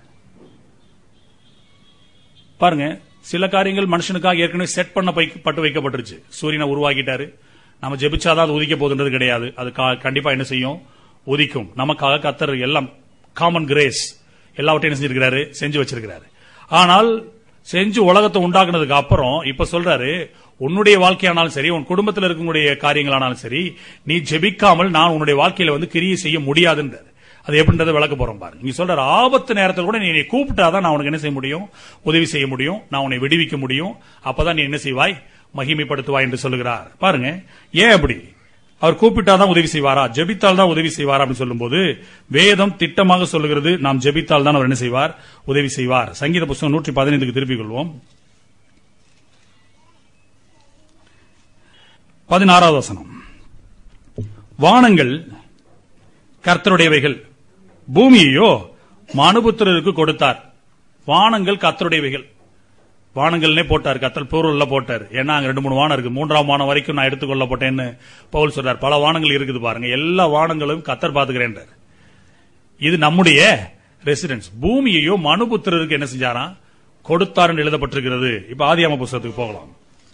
பாருங்க சில காரியங்கள் மனுஷனுக்காக ஏற்கனவே செட் பண்ண பை- பட்டு வைக்கப்பட்டுருச்சு சூரியனை உருவாக்கிட்டாரு நம்ம ஜெபிச்சாதான் அது உதிக்க போகுதுன்றது கிடையாது அது கா- கண்டிப்பா என்ன செய்யும் உதிக்கும் நமக்காக கத்தர் எல்லாம் காமன் கிரேஸ் எல்லாவற்றையும் என்ன செஞ்சிருக்கிறாரு செஞ்சு வச்சிருக்கிறாரு ஆனால் செஞ்சு உலகத்தை உண்டாக்குனதுக்கு அப்புறம் இப்ப சொல்றாரு உன்னுடைய வாழ்க்கையானாலும் சரி உன் குடும்பத்தில் இருக்கக்கூடிய காரியங்களானாலும் சரி நீ ஜெபிக்காமல் நான் உன்னுடைய வாழ்க்கையில வந்து கிரியை செய்ய முடியாதுன்றார் அது எப்படின்றத விளக்க போறோம் பாருங்க நீங்க சொல்ற ஆபத்து நேரத்தில் கூட நீ என்னை கூப்பிட்டாதான் நான் உனக்கு என்ன செய்ய முடியும் உதவி செய்ய முடியும் நான் உன்னை விடுவிக்க முடியும் அப்பதான் நீ என்ன செய்வாய் மகிமைப்படுத்துவாய் என்று சொல்லுகிறார் பாருங்க ஏன் அப்படி அவர் கூப்பிட்டாதான் உதவி செய்வாரா ஜெபித்தால் தான் உதவி செய்வாரா அப்படின்னு சொல்லும்போது வேதம் திட்டமாக சொல்லுகிறது நாம் ஜெபித்தால் தான் அவர் என்ன செய்வார் உதவி செய்வார் சங்கீத புஸ்தகம் நூற்றி பதினைந்துக்கு திருப்பிக் கொள்வோம் பதினாறாவது வசனம் வானங்கள் கர்த்தருடையவைகள் பூமியையோ மனுபுத்திரருக்கு கொடுத்தார் வானங்கள் கர்த்தருடையவைகள் வானங்கள்னே போட்டார் கத்தல் பூர்வல்ல போட்டார் ஏன்னா அங்க ரெண்டு மூணு வானம் இருக்கு மூன்றாம் வானம் வரைக்கும் நான் எடுத்துக்கொள்ள போட்டேன்னு பவுல் சொல்றார் பல வானங்கள் இருக்குது பாருங்க எல்லா வானங்களும் கத்தர் பாத்துக்கிறேன்றார் இது நம்முடைய ரெசிடென்ஸ் பூமியையோ மனுபுத்திரருக்கு என்ன செஞ்சாராம் கொடுத்தார் என்று எழுதப்பட்டிருக்கிறது இப்ப ஆதியாம புஸ்தகத்துக்கு போகலாம்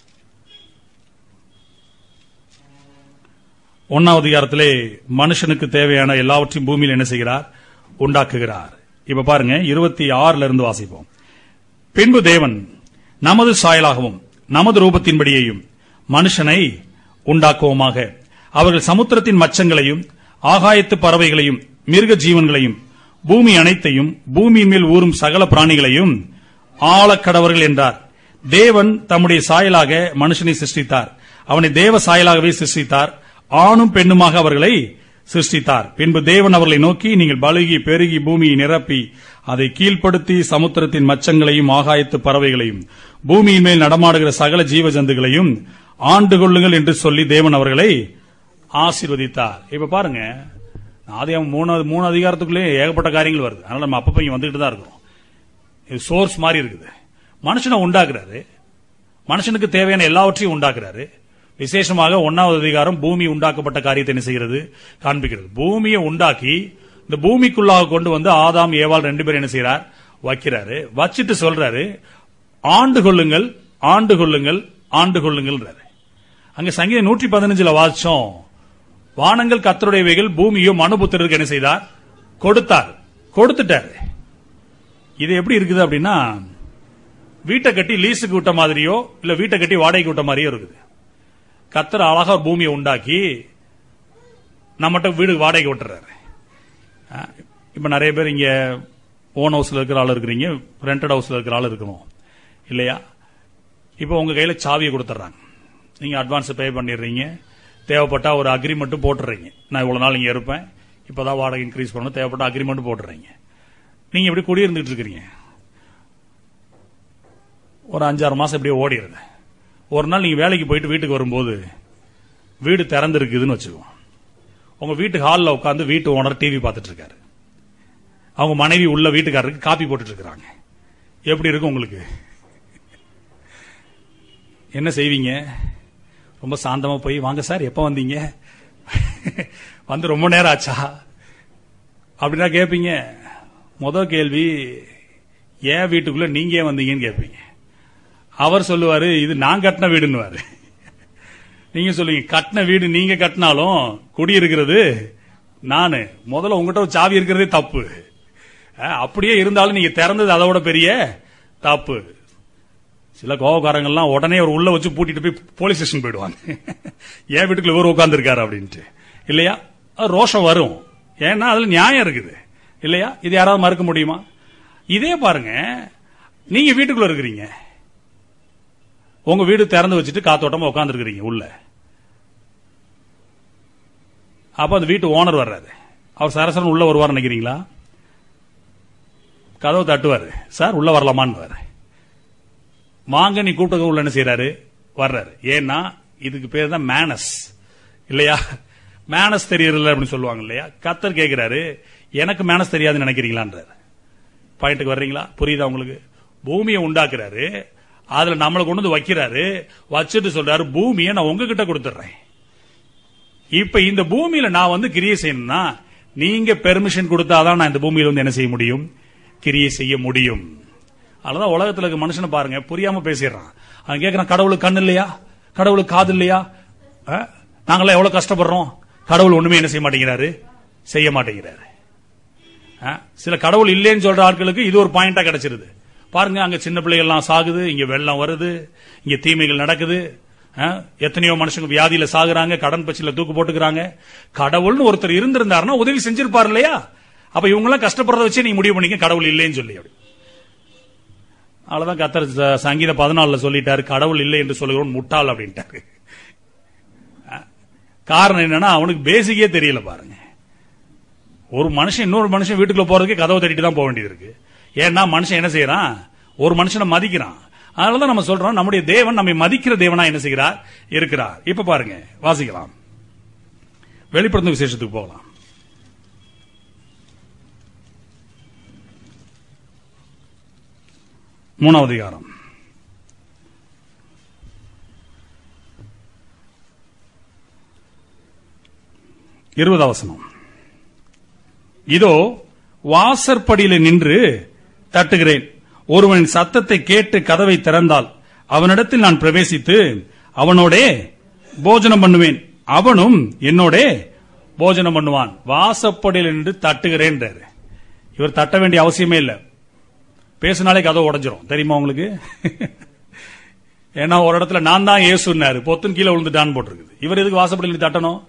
ஒன்னாவது அதிகாரத்திலே மனுஷனுக்கு தேவையான எல்லாவற்றையும் பூமியில் என்ன செய்கிறார் உண்டாக்குகிறார் இப்ப பாருங்க இருபத்தி ஆறுல இருந்து வாசிப்போம் பின்பு தேவன் நமது சாயலாகவும் நமது ரூபத்தின்படியையும் மனுஷனை உண்டாக்குவோமாக அவர்கள் சமுத்திரத்தின் மச்சங்களையும் ஆகாயத்து பறவைகளையும் மிருக ஜீவன்களையும் பூமி அனைத்தையும் பூமியின் மேல் ஊறும் சகல பிராணிகளையும் ஆழக்கடவர்கள் என்றார் தேவன் தம்முடைய சாயலாக மனுஷனை சிருஷ்டித்தார் அவனை தேவ சாயலாகவே சிருஷ்டித்தார் ஆணும் பெண்ணுமாக அவர்களை சிருஷ்டித்தார் பின்பு தேவன் அவர்களை நோக்கி நீங்கள் பலுகி பெருகி பூமியை நிரப்பி அதை கீழ்ப்படுத்தி சமுத்திரத்தின் மச்சங்களையும் ஆகாயத்து பறவைகளையும் பூமியின் மேல் நடமாடுகிற சகல ஜீவ ஜந்துகளையும் ஆண்டு கொள்ளுங்கள் என்று சொல்லி தேவன் அவர்களை ஆசீர்வதித்தார் இப்ப பாருங்க ஆதியாகமம் மூணாவது மூணு அதிகாரத்துக்குள்ளே ஏகப்பட்ட காரியங்கள் வருது அதனால நம்ம அப்பப்ப இங்க வந்துகிட்டு தான் இருக்கிறோம் இது சோர்ஸ் மாதிரி இருக்குது மனுஷனை உண்டாக்குறாரு மனுஷனுக்கு தேவையான எல்லாவற்றையும் உண்டாக்குறாரு விசேஷமாக ஒன்னாவது அதிகாரம் பூமி உண்டாக்கப்பட்ட காரியத்தை என்ன செய்கிறது காண்பிக்கிறது பூமியை உண்டாக்கி இந்த பூமிக்குள்ளாக கொண்டு வந்து ஆதாம் ஏவாள் ரெண்டு பேரும் என்ன செய்யறார் வைக்கிறாரு வச்சிட்டு சொல்றாரு ஆண்டு கொள்ளுங்கள் ஆண்டு கொள்ளுங்கள் ஆண்டு கொள்ளுங்கள்ன்றாரு அங்க சங்கீதம் நூற்றி பதினஞ்சுல வாசிச்சோம் வானங்கள் கத்தருடையவைகள் பூமியோ மனுபுத்திரருக்கு என்ன செய்தார் கொடுத்தார் கொடுத்துட்டாரு இது எப்படி இருக்குது அப்படின்னா வீட்டை கட்டி லீஸுக்கு விட்ட மாதிரியோ இல்ல வீட்டை கட்டி வாடகைக்கு விட்ட மாதிரியோ இருக்குது கத்தர் அழகா ஒரு பூமியை உண்டாக்கி நம்மகிட்ட வீடு வாடகைக்கு விட்டுறாரு அஹ், இப்ப நிறைய பேர் இங்க ஓன் ஹவுஸ்ல இருக்கிற ஆள் இருக்கிறீங்க ரெண்டட் ஹவுஸ்ல இருக்கிற ஆள் இருக்கணும் இல்லையா இப்போ உங்க கையில சாவியை கொடுத்துட்றாங்க நீங்க அட்வான்ஸ் பே பண்ணிடுறீங்க தேவைப்பட்டா ஒரு அக்ரிமெண்ட்டும் போட்டுறீங்க நான் இவ்வளவு நாள் இங்க இருப்பேன் இப்பதான் வாடகை இன்க்ரீஸ் பண்ணணும் தேவைப்பட்ட அக்ரிமெண்ட் போட்டுறீங்க நீங்க இப்படி குடியிருந்துட்டு இருக்கிறீங்க ஒரு அஞ்சாறு மாசம் இப்படியே ஓடிடுது ஒரு நாள் நீங்க வேலைக்கு போயிட்டு வீட்டுக்கு வரும்போது வீடு திறந்திருக்குதுன்னு வச்சுக்குவோம் உங்க வீட்டு ஹாலில் உட்காந்து வீட்டு ஓனர் டிவி பார்த்துட்டு இருக்காரு அவங்க மனைவி உள்ள வீட்டுக்காரருக்கு காப்பி போட்டுட்டு இருக்காங்க எப்படி இருக்கும் உங்களுக்கு என்ன செய்வீங்க ரொம்ப சாந்தமா போய் வாங்க சார் எப்ப வந்தீங்க வந்து ரொம்ப நேரம் ஆச்சா அப்படின்னா கேட்பீங்க முதல் கேள்வி ஏன் வீட்டுக்குள்ள நீங்க ஏன் வந்தீங்கன்னு கேட்பீங்க அவர் சொல்லுவாரு இது நான் கட்டின வீடுன்னுவாரு நீங்க சொல்லுவீங்க கட்டின வீடு நீங்க கட்டினாலும் குடியிருக்கிறது நானு முதல்ல உங்ககிட்ட ஒரு சாவி இருக்கிறதே தப்பு அஹ், அப்படியே இருந்தாலும் நீங்க திறந்தது அதோட பெரிய தப்பு சில கோவக்காரங்கள்லாம் உடனே ஒரு உள்ள வச்சு பூட்டிட்டு போய் போலீஸ் ஸ்டேஷன் போயிடுவாங்க ஏன் வீட்டுக்குள்ள இவர் உட்கார்ந்துருக்காரு அப்படின்ட்டு இல்லையா அது ரோஷம் வரும் ஏன்னா அதுல நியாயம் இருக்குது இல்லையா இது யாராவது மறுக்க முடியுமா இதே பாருங்க நீங்க வீட்டுக்குள்ள இருக்கிறீங்க உங்க வீடு திறந்து வச்சுட்டு காத்தோட்டமா உட்காந்துருக்கிறீங்க உள்ள அப்ப அந்த வீட்டு ஓனர் வர்றாரு அவர் சரசரன் உள்ள வருவார் நினைக்கிறீங்களா கதவு தட்டுவாரு சார் உள்ள வரலாமான்னு வாங்க நீ கூப்பிட்டு உள்ள என்ன செய்யறாரு வர்றாரு ஏன்னா இதுக்கு பேர் தான் மேனஸ் இல்லையா மேனஸ் தெரியறதில்ல அப்படின்னு சொல்லுவாங்க இல்லையா கத்தர் கேட்கிறாரு எனக்கு மேனஸ் தெரியாதுன்னு நினைக்கிறீங்களான்றாரு பாயிண்ட்டுக்கு வர்றீங்களா புரியுதா உங்களுக்கு பூமியை உண்டாக்குறாரு அதுல நம்மளை கொண்டு வந்து வைக்கிறாரு வச்சுட்டு சொல்றாரு பூமியை நான் உங்ககிட்ட கொடுத்துட்றேன் இப்ப இந்த பூமியில நான் வந்து கிரியை செய்யணும்னா நீங்க பெர்மிஷன் கொடுத்தாதான் நான் இந்த பூமியில வந்து என்ன செய்ய முடியும் கிரியை செய்ய முடியும் அதனால உலகத்துல இருக்க மனுஷனை பாருங்க புரியாம பேசிடுறான் அவன் கேட்கறான் கடவுளுக்கு கண்ணு இல்லையா கடவுளுக்கு காது இல்லையா அஹ்? நாங்களாம் எவ்வளவு கஷ்டப்படுறோம் கடவுள் ஒண்ணுமே என்ன செய்ய மாட்டேங்கிறாரு செய்ய மாட்டேங்கிறாரு அஹ்? சில கடவுள் இல்லைன்னு சொல்ற ஆட்களுக்கு இது ஒரு பாயிண்டா கிடைச்சிருது பாருங்க அங்க சின்ன பிள்ளைகள்லாம் சாகுது இங்க வெள்ளம் வருது இங்க தீமைகள் நடக்குது அஹ்? எத்தனையோ மனுஷங்க வியாதியில சாகுறாங்க கடன் பச்சில தூக்கு போட்டுக்கிறாங்க கடவுள்னு ஒருத்தர் இருந்திருந்தாருன்னா உதவி செஞ்சிருப்பார் இல்லையா அப்ப இவங்கெல்லாம் கஷ்டப்படுறத வச்சு நீ முடிவு பண்ணிக்க கடவுள் இல்லைன்னு சொல்லி அப்படி அவ்வளவுதான் கத்தர் ச- சங்கீத பதினாலுல சொல்லிட்டாரு கடவுள் இல்லை என்று சொல்லுகிறோம் முட்டாள் அப்படின்ட்டாரு காரணம் என்னன்னா அவனுக்கு பேசிக்கே தெரியல பாருங்க ஒரு மனுஷன் இன்னொரு மனுஷன் வீட்டுக்குள்ள போறதுக்கு கதவை தட்டிட்டு தான் போக வேண்டியது இருக்கு ஏன்னா மனுஷன் என்ன செய்யறான் ஒரு மனுஷனை மதிக்கிறான் அதனாலதான் நம்ம சொல்றோம் நம்முடைய தேவன் நம்மை மதிக்கிற தேவனா என்ன செய்கிறார் இருக்கிறார் இப்ப பாருங்க வாசிக்கலாம் வெளிப்படுத்தும் விசேஷத்துக்கு போகலாம் மூணாவது அதிகாரம் இருபது வசனம் இதோ வாசற்படியில நின்று தட்டுகிறேன் ஒருவனின் சத்தத்தை கேட்டு கதவை திறந்தால் அவனிடத்தில் நான் பிரவேசித்து அவனோடே போஜனம் பண்ணுவேன் அவனும் என்னோடே போஜனம் பண்ணுவான் வாசப்படியில் நின்று தட்டுகிறேன் இவர் தட்ட வேண்டிய அவசியமே இல்லை பேசினாலே கதவு உடைஞ்சிரும் தெரியுமா உங்களுக்கு ஏன்னா ஒரு இடத்துல நான் தான் ஏசுனாரு பொத்துன் கீழே விழுந்துட்டான்னு போட்டிருக்குது இவர் எதுக்கு வாசப்படியில் நின்னு தட்டணும்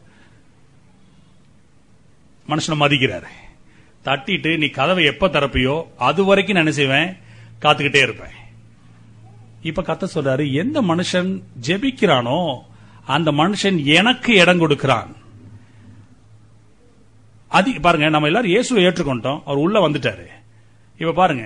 மனுஷனை மதிக்கிறாரு தட்டிட்டு நீ கதவை எப்ப திறப்பியோ அது வரைக்கும் நான் என்ன செய்வேன் காத்துக்கிட்டே இருப்பேன் இப்ப கத்த சொல்றாரு எந்த மனுஷன் ஜெபிக்கிறானோ அந்த மனுஷன் எனக்கு இடம் கொடுக்கிறான் அது பாருங்க நம்ம எல்லாரும் இயேசுவை ஏற்றுக்கொண்டோம் அவர் உள்ள வந்துட்டாரு இப்ப பாருங்க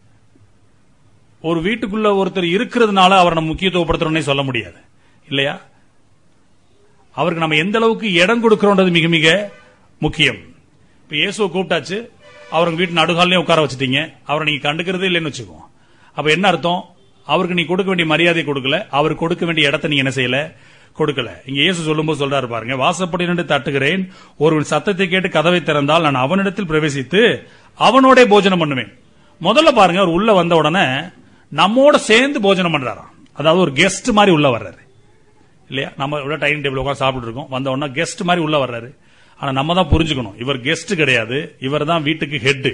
ஒரு வீட்டுக்குள்ள ஒருத்தர் இருக்கிறதுனால அவரை நம்ம முக்கியத்துவப்படுத்துறோம்னே சொல்ல முடியாது இல்லையா அவருக்கு நம்ம எந்த அளவுக்கு இடம் கொடுக்கிறோன்றது மிக மிக முக்கியம் இப்ப இயேசுவை கூப்பிட்டாச்சு அவருக்கு வீட்டு நடுகாலையும் உட்கார வச்சுட்டீங்க அவரை நீங்க கண்டுக்கிறதே இல்லைன்னு வச்சுக்கோ அப்ப என்ன அர்த்தம் அவருக்கு நீ கொடுக்க வேண்டிய மரியாதை கொடுக்கல அவர் கொடுக்க வேண்டிய இடத்தை நீங்க என்ன செய்யல கொடுக்கல இங்க இயேசு சொல்லும்போது சொல்றாரு பாருங்க வாசப்படி நின்று தட்டுகிறேன் ஒருவன் சத்தத்தை கேட்டு கதவை திறந்தால் நான் அவனிடத்தில் பிரவேசித்து அவனோட போஜனம் பண்ணுவேன் முதல்ல பாருங்க அவர் உள்ள வந்த உடனே நம்மோட சேர்ந்து போஜனம் பண்றாராம் அதாவது ஒரு கெஸ்ட் மாதிரி உள்ள வர்றாரு இல்லையா நம்ம உள்ள டைனிங் டேபிள் உட்காந்து சாப்பிட்டு இருக்கோம் வந்த உடனே கெஸ்ட் மாதிரி உள்ள வர்றாரு ஆனா நம்ம தான் புரிஞ்சுக்கணும் இவர் கெஸ்ட் கிடையாது இவர் தான் வீட்டுக்கு ஹெட்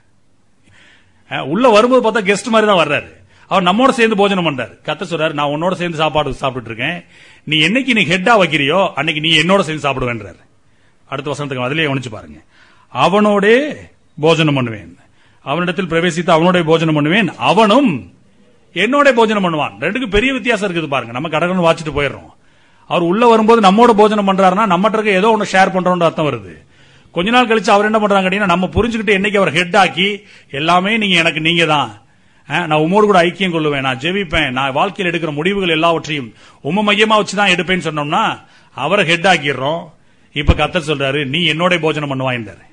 உள்ள வரும்போது பார்த்தா கெஸ்ட் மாதிரி தான் வர்றாரு அவர் நம்மோட சேர்ந்து போஜனம் பண்றாரு கத்த சொல்றாரு நான் உன்னோட சேர்ந்து சாப்பாடு சாப்பிட்டு இருக்கேன் நீ என்னைக்கு நீ ஹெட்டா வைக்கிறியோ அன்னைக்கு நீ என்னோட சேர்ந்து சாப்பிடுவேன்றாரு அடுத்த வசனத்துக்கு அதிலே கவனிச்சு பாருங்க அவனோடே போஜனம் பண்ணுவேன் அவனிடத்தில் பிரவேசித்து அவனோட போஜனம் பண்ணுவேன் அவனும் என்னோட போஜனம் பண்ணுவான் ரெண்டுக்கு பெரிய வித்தியாசம் இருக்குது பாருங்க நம்ம கடகன்னு வாச்சிட்டு போயிடுறோம் அவர் உள்ள வரும்போது நம்மோட போஜனம் பண்றாருன்னா நம்மகிட்ட இருக்க ஏதோ ஒன்னு ஷேர் பண்றோம்னு அர்த்தம் வருது கொஞ்ச நாள் கழிச்சு அவர் என்ன பண்றாங்க அப்படின்னா நம்ம புரிஞ்சுக்கிட்டு என்னைக்கு அவர் ஹெட் ஆக்கி எல்லாமே நீங்க எனக்கு நீங்க தான் அஹ், நான் உமோடு கூட ஐக்கியம் கொள்ளுவேன் நான் ஜெபிப்பேன் நான் வாழ்க்கையில் எடுக்கிற முடிவுகள் எல்லாவற்றையும் உம மையமா வச்சு தான் எடுப்பேன்னு சொன்னோம்னா அவரை ஹெட் ஆக்கிடுறோம் இப்ப கத்தர் சொல்றாரு நீ என்னோட போஜனம் பண்ணுவாயின்றாரு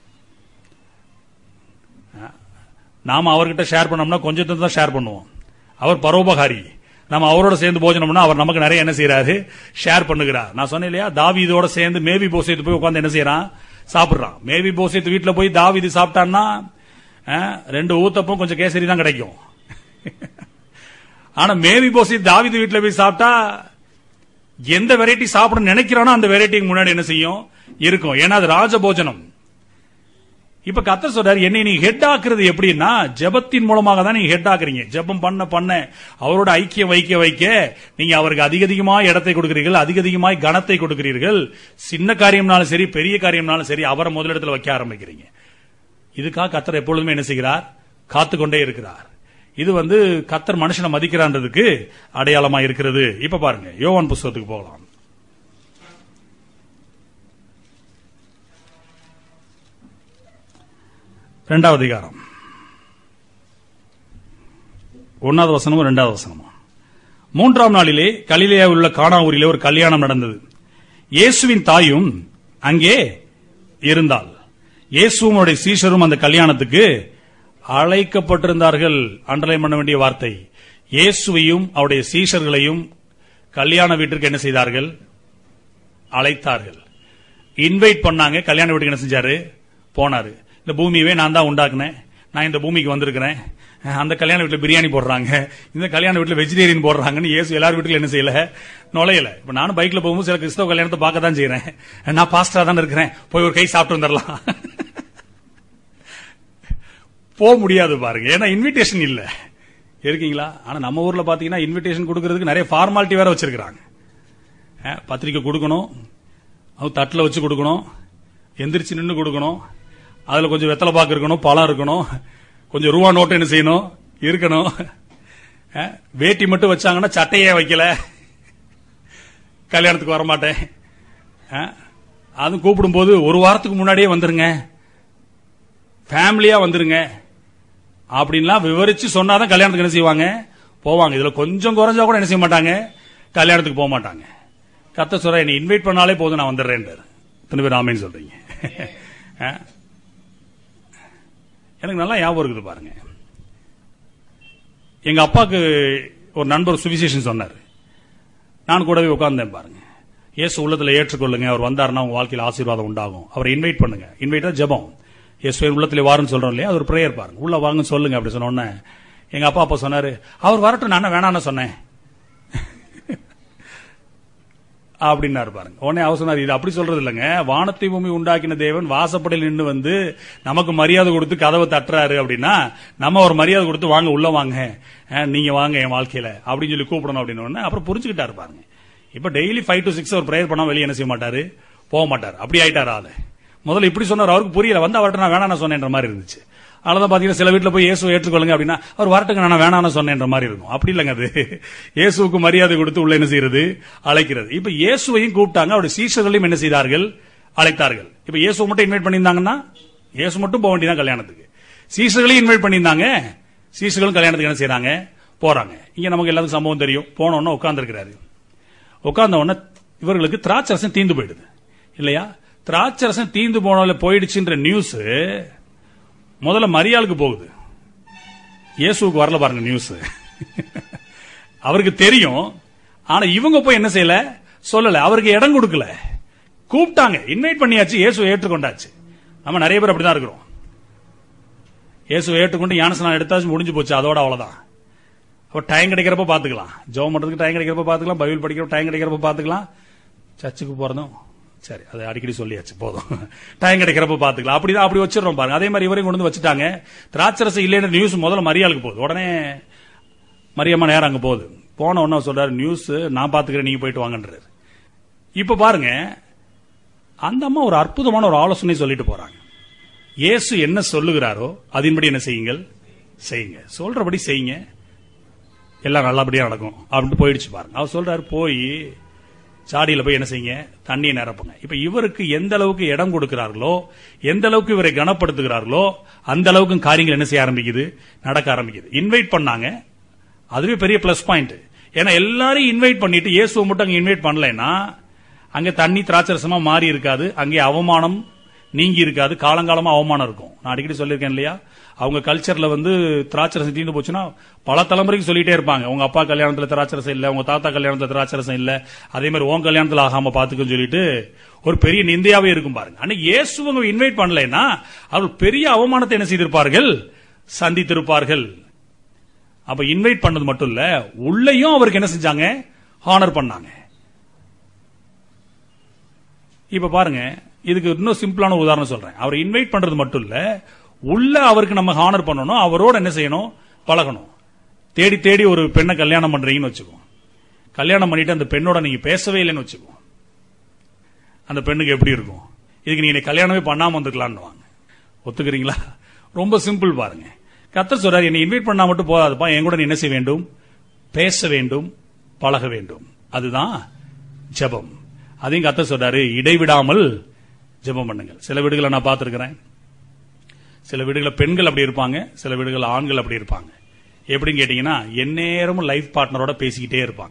நாம அவர்கிட்ட ஷேர் பண்ணோம்னா கொஞ்சத்தை தான் ஷேர் பண்ணுவோம் அவர் பரோபகாரி நம்ம அவரோட சேர்ந்து போஜனம் பண்ணா அவர் நமக்கு நிறைய என்ன செய்யறாரு ஷேர் பண்ணுகிறார் நான் சொன்னேன் இல்லையா தாவீதோட சேர்ந்து மேவி போசேத்து போய் உட்கார்ந்து என்ன செய்யறான் சாப்பிடுறான் மேவி போசேத்து வீட்டுல போய் தாவீது சாப்பிட்டான்னா அஹ், ரெண்டு ஊத்தப்பம் கொஞ்சம் கேசரி தான் கிடைக்கும் ஆனா மேவி போசேத்து தாவீது வீட்டுல போய் சாப்பிட்டா எந்த வெரைட்டி சாப்பிட நினைக்கிறானோ அந்த வெரைட்டிக்கு முன்னாடி என்ன செய்யும் இருக்கும் ஏன்னா அது ராஜபோஜனம் இப்ப கத்தர் சொல்றாரு என்னை நீ ஹெட் ஆக்குறது எப்படின்னா ஜெபத்தின் மூலமாக தான் நீங்க ஹெட் ஆக்குறீங்க ஜெபம் பண்ண பண்ண அவரோட ஐக்கியம் வைக்க வைக்க நீங்க அவருக்கு அதிக அதிகமாய் இடத்தை கொடுக்கிறீர்கள் அதிக அதிகமாய் கனத்தை கொடுக்கிறீர்கள் சின்ன காரியம்னாலும் சரி பெரிய காரியம்னாலும் சரி அவரை முதலிடத்துல வைக்க ஆரம்பிக்கிறீங்க இதுக்காக கத்தர் எப்பொழுதுமே என்ன செய்கிறார் காத்து கொண்டே இருக்கிறார் இது வந்து கத்தர் மனுஷனை மதிக்கிறான்றதுக்கு அடையாளமா இருக்கிறது இப்ப பாருங்க யோவான் புஸ்தகத்துக்கு போகலாம் ரெண்டாவது அதிகாரம் ஒன்னாவது வசனமும் ரெண்டாவது வசனமும் மூன்றாம் நாளிலே கலிலேயாவில் உள்ள கானா ஊரிலே ஒரு கல்யாணம் நடந்தது இயேசுவின் தாயும் அங்கே இருந்தாள் இயேசுவும் அவருடைய சீஷரும் அந்த கல்யாணத்துக்கு அழைக்கப்பட்டிருந்தார்கள் அண்டர்லைன் பண்ண வேண்டிய வார்த்தை இயேசுவையும் அவருடைய சீஷர்களையும் கல்யாண வீட்டிற்கு என்ன செய்தார்கள் அழைத்தார்கள் இன்வைட் பண்ணாங்க கல்யாண வீட்டுக்கு என்ன செஞ்சாரு போனாரு இந்த பூமியவே நான் தான் உண்டாக்குனேன் நான் இந்த பூமிக்கு வந்திருக்கிறேன் அந்த கல்யாண வீட்டுல பிரியாணி போடுறாங்க இந்த கல்யாண வீட்டுல வெஜிடேரியன் போடுறாங்கன்னு இயேசு எல்லார் வீட்டுல என்ன செய்யல நுழையல இப்ப நானும் பைக்ல போகும்போது சில கிறிஸ்தவ கல்யாணத்தை பார்க்க தான் செய்யறேன் நான் பாஸ்டரா தான் இருக்கிறேன் போய் ஒரு கை சாப்பிட்டு வந்துடலாம் போக முடியாது பாருங்க ஏன்னா இன்விடேஷன் இல்ல இருக்கீங்களா ஆனா நம்ம ஊர்ல பாத்தீங்கன்னா இன்விடேஷன் கொடுக்கறதுக்கு நிறைய ஃபார்மாலிட்டி வேற வச்சிருக்காங்க அஹ், பத்திரிக்கை கொடுக்கணும் அது தட்டில் வச்சு கொடுக்கணும் எந்திரிச்சு நின்று கொடுக்கணும் அதுல கொஞ்சம் வெத்தலை பாக்கு இருக்கணும் பழம் இருக்கணும் கொஞ்சம் ரூபா நோட்டு என்ன செய்யணும் இருக்கணும் அஹ், வேட்டி மட்டும் வச்சாங்கன்னா சட்டையே வைக்கல கல்யாணத்துக்கு வர மாட்டேன் அஹ், அதுவும் கூப்பிடும்போது ஒரு வாரத்துக்கு முன்னாடியே வந்துருங்க ஃபேமிலியா வந்துருங்க அப்படின்லாம் விவரிச்சு சொன்னாதான் கல்யாணத்துக்கு என்ன செய்வாங்க போவாங்க இதுல கொஞ்சம் குறைஞ்சா கூட என்ன செய்ய மாட்டாங்க கல்யாணத்துக்கு போக மாட்டாங்க கத்த சொல்ற என்னை இன்வைட் பண்ணாலே போதும் நான் வந்துடுறேன் இத்தனை பேர் ஆமேன்னு சொல்றீங்க அஹ். எனக்கு நல்லா ஞாபகம் இருக்குது பாருங்க எங்க அப்பாக்கு ஒரு நண்பர் சுவிசேஷன் சொன்னார் நான் கூடவே உட்கார்ந்தேன் பாருங்க இயேசு உள்ளத்துல ஏற்றுக்கொள்ளுங்க அவர் வந்தாருன்னா உங்க வாழ்க்கையில் ஆசீர்வாதம் உண்டாகும் அவரை இன்வைட் பண்ணுங்க இன்வைட்டா ஜெபம் இயேசு உள்ளத்துல வாருன்னு சொல்றோம் இல்லையா அது ஒரு பிரேயர் பாருங்க உள்ள வாங்கன்னு சொல்லுங்க அப்படி சொன்ன உடனே எங்க அப்பா அப்பா சொன்னாரு அவர் வரட்டும் நான் என்ன வேணான்னு சொன்னேன் அப்படின்னாரு பாருங்க உடனே அவர் சொன்னார் இது அப்படி சொல்றது இல்லைங்க வானத்தை பூமி உண்டாக்கின தேவன் வாசப்படையில் நின்று வந்து நமக்கு மரியாதை கொடுத்து கதவை தட்டுறாரு அப்படின்னா நம்ம ஒரு மரியாதை கொடுத்து வாங்க உள்ள வாங்க அஹ், நீங்க வாங்க என் வாழ்க்கையில அப்படின்னு சொல்லி கூப்பிடணும் அப்படின்னு உடனே அப்புறம் புரிஞ்சுக்கிட்டாரு பாருங்க இப்ப டெய்லி ஃபைவ் டு சிக்ஸ் ஒரு பிரேயர் பண்ணா வெளியே என்ன செய்ய மாட்டாரு போக மாட்டாரு அப்படி ஆயிட்டாரு ஆளு முதல்ல இப்படி சொன்னார் அவருக்கு புரியல வந்து அவர்கிட்ட நான் வேணாம் சொன்னேன்ற மாதிரி இருந்துச்சு அவ்வளவுதான் பாத்தீங்கன்னா சில வீட்டுல போய் இயேசு ஏற்றுக்கொள்ளுங்க அப்படின்னா அவர் வரட்டுங்க நான் வேணாம்னு சொன்னேன்ற மாதிரி இருக்கும் அப்படி இல்லைங்க அது இயேசுவுக்கு மரியாதை கொடுத்து உள்ள என்ன செய்யறது அழைக்கிறது இப்ப இயேசுவையும் கூப்பிட்டாங்க அவருடைய சீஷர்களையும் என்ன செய்தார்கள் அழைத்தார்கள் இப்ப இயேசு மட்டும் இன்வைட் பண்ணியிருந்தாங்கன்னா இயேசு மட்டும் போக வேண்டியதான் கல்யாணத்துக்கு சீஷர்களையும் இன்வைட் பண்ணியிருந்தாங்க சீஷர்களும் கல்யாணத்துக்கு என்ன செய்றாங்க போறாங்க இங்க நமக்கு எல்லாத்துக்கும் சம்பவம் தெரியும் போனோன்னு உட்கார்ந்துருக்கிறாரு உட்கார்ந்த உடனே இவர்களுக்கு திராட்சரசம் தீந்து போயிடுது இல்லையா திராட்சரசம் தீந்து போனதுல போயிடுச்சுன்ற நியூஸ் முதல்ல மரியாளுக்கு போகுது இயேசுவுக்கு வரல பாருங்க நியூஸ் அவருக்கு தெரியும் ஆனா இவங்க போய் என்ன செய்யல சொல்லல அவருக்கு இடம் கொடுக்கல கூப்பிட்டாங்க இன்வைட் பண்ணியாச்சு இயேசு ஏற்றுக்கொண்டாச்சு நம்ம நிறைய பேர் அப்படிதான் இருக்கிறோம் இயேசு ஏற்றுக்கொண்டு ஞானஸ்நானம் எடுத்தாச்சு முடிஞ்சு போச்சு அதோட அவ்வளவுதான் அப்ப டைம் கிடைக்கிறப்ப பாத்துக்கலாம் ஜெபம் பண்றதுக்கு டைம் கிடைக்கிறப்ப பாத்துக்கலாம் பைபிள் படிக்கிறப்ப டைம் கிடைக்கிறப்ப பாத்துக்கலாம் சர்ச்சுக்கு போறதும் சரி அதை அடிக்கடி சொல்லியாச்சு போதும் டைம் கிடைக்கிறப்ப பாத்துக்கலாம் அப்படிதான் அப்படி வச்சிடறோம் பாருங்க அதே மாதிரி இவரையும் கொண்டு வந்து வச்சுட்டாங்க திராட்சரசம் இல்லைன்ற நியூஸ் முதல்ல மரியாளுக்கு போகுது உடனே மரியம்மா நேரம் அங்க போகுது போன உடனே அவர் சொல்றாரு நியூஸ் நான் பாத்துக்கிறேன் நீங்க போயிட்டு வாங்கன்றாரு இப்ப பாருங்க அந்த அம்மா ஒரு அற்புதமான ஒரு ஆலோசனை சொல்லிட்டு போறாங்க இயேசு என்ன சொல்லுகிறாரோ அதன்படி என்ன செய்யுங்கள் செய்யுங்க சொல்றபடி செய்யுங்க எல்லாம் நல்லபடியா நடக்கும் அப்படின்ட்டு போயிடுச்சு பாருங்க அவர் சொல்றாரு போய் சாடியில போய் என்ன செய்யுங்க தண்ணியை நிரப்புங்க இப்ப இவருக்கு எந்த அளவுக்கு இடம் கொடுக்கிறார்களோ எந்த அளவுக்கு இவரை கனப்படுத்துகிறார்களோ அந்த அளவுக்கு காரியங்கள் என்ன செய்ய ஆரம்பிக்குது நடக்க ஆரம்பிக்குது இன்வைட் பண்ணாங்க அதுவே பெரிய பிளஸ் பாயிண்ட் ஏன்னா எல்லாரையும் இன்வைட் பண்ணிட்டு இயேசுவை மட்டும் அங்க இன்வைட் பண்ணலைன்னா அங்க தண்ணி திராட்சரசமா மாறி இருக்காது அங்கே அவமானம் நீங்கி இருக்காது காலங்காலமா அவமானம் இருக்கும் நான் அடிக்கடி சொல்லியிருக்கேன் இல்லையா அவங்க கல்ச்சர்ல வந்து திராட்சரசம் தீர்ந்து போச்சுன்னா பல தலைமுறைக்கு சொல்லிட்டே இருப்பாங்க உங்க அப்பா கல்யாணத்துல திராட்சரசம் இல்ல உங்க தாத்தா கல்யாணத்துல திராட்சரசம் இல்ல அதே மாதிரி உன் கல்யாணத்துல ஆகாம பாத்துக்கன்னு சொல்லிட்டு ஒரு பெரிய நிந்தையாவே இருக்கும் பாருங்க ஆனா இயேசுவங்க இன்வைட் பண்ணலைன்னா அவர்கள் பெரிய அவமானத்தை என்ன செய்திருப்பார்கள் சந்தித்திருப்பார்கள் அப்ப இன்வைட் பண்ணது மட்டும் இல்ல உள்ளேயும் அவருக்கு என்ன செஞ்சாங்க ஹானர் பண்ணாங்க இப்ப பாருங்க இதுக்கு இன்னும் சிம்பிளான உதாரணம் சொல்றேன் அவர் இன்வைட் பண்றது மட்டும் இல்ல உள்ள அவருக்கு நம்ம ஹானர் பண்ணணும் அவரோட என்ன செய்யணும் பழகணும் தேடி தேடி ஒரு பெண்ணை கல்யாணம் பண்றீங்கன்னு வச்சுக்கோ கல்யாணம் பண்ணிட்டு அந்த பெண்ணோட நீங்க பேசவே இல்லைன்னு வச்சுக்கோ அந்த பெண்ணுக்கு எப்படி இருக்கும் இதுக்கு நீங்க என்னை கல்யாணமே பண்ணாம வந்துக்கலான்னு வாங்க ஒத்துக்கிறீங்களா ரொம்ப சிம்பிள் பாருங்க கத்தர் சொல்றாரு என்னை இன்வைட் பண்ணா மட்டும் போதாதுப்பா என் கூட நீ என்ன செய்ய வேண்டும் பேச வேண்டும் பழக வேண்டும் அதுதான் ஜெபம் அதையும் கத்தர் சொல்றாரு இடைவிடாமல் ஜெபம் பண்ணுங்கள் சில வீடுகளை நான் பார்த்திருக்கிறேன் சில வீடுகளில் பெண்கள் அப்படி இருப்பாங்க சில வீடுகளில் ஆண்கள் அப்படி இருப்பாங்க எப்படின்னு கேட்டீங்கன்னா எந்நேரமும் லைஃப் பார்ட்னரோட பேசிக்கிட்டே இருப்பாங்க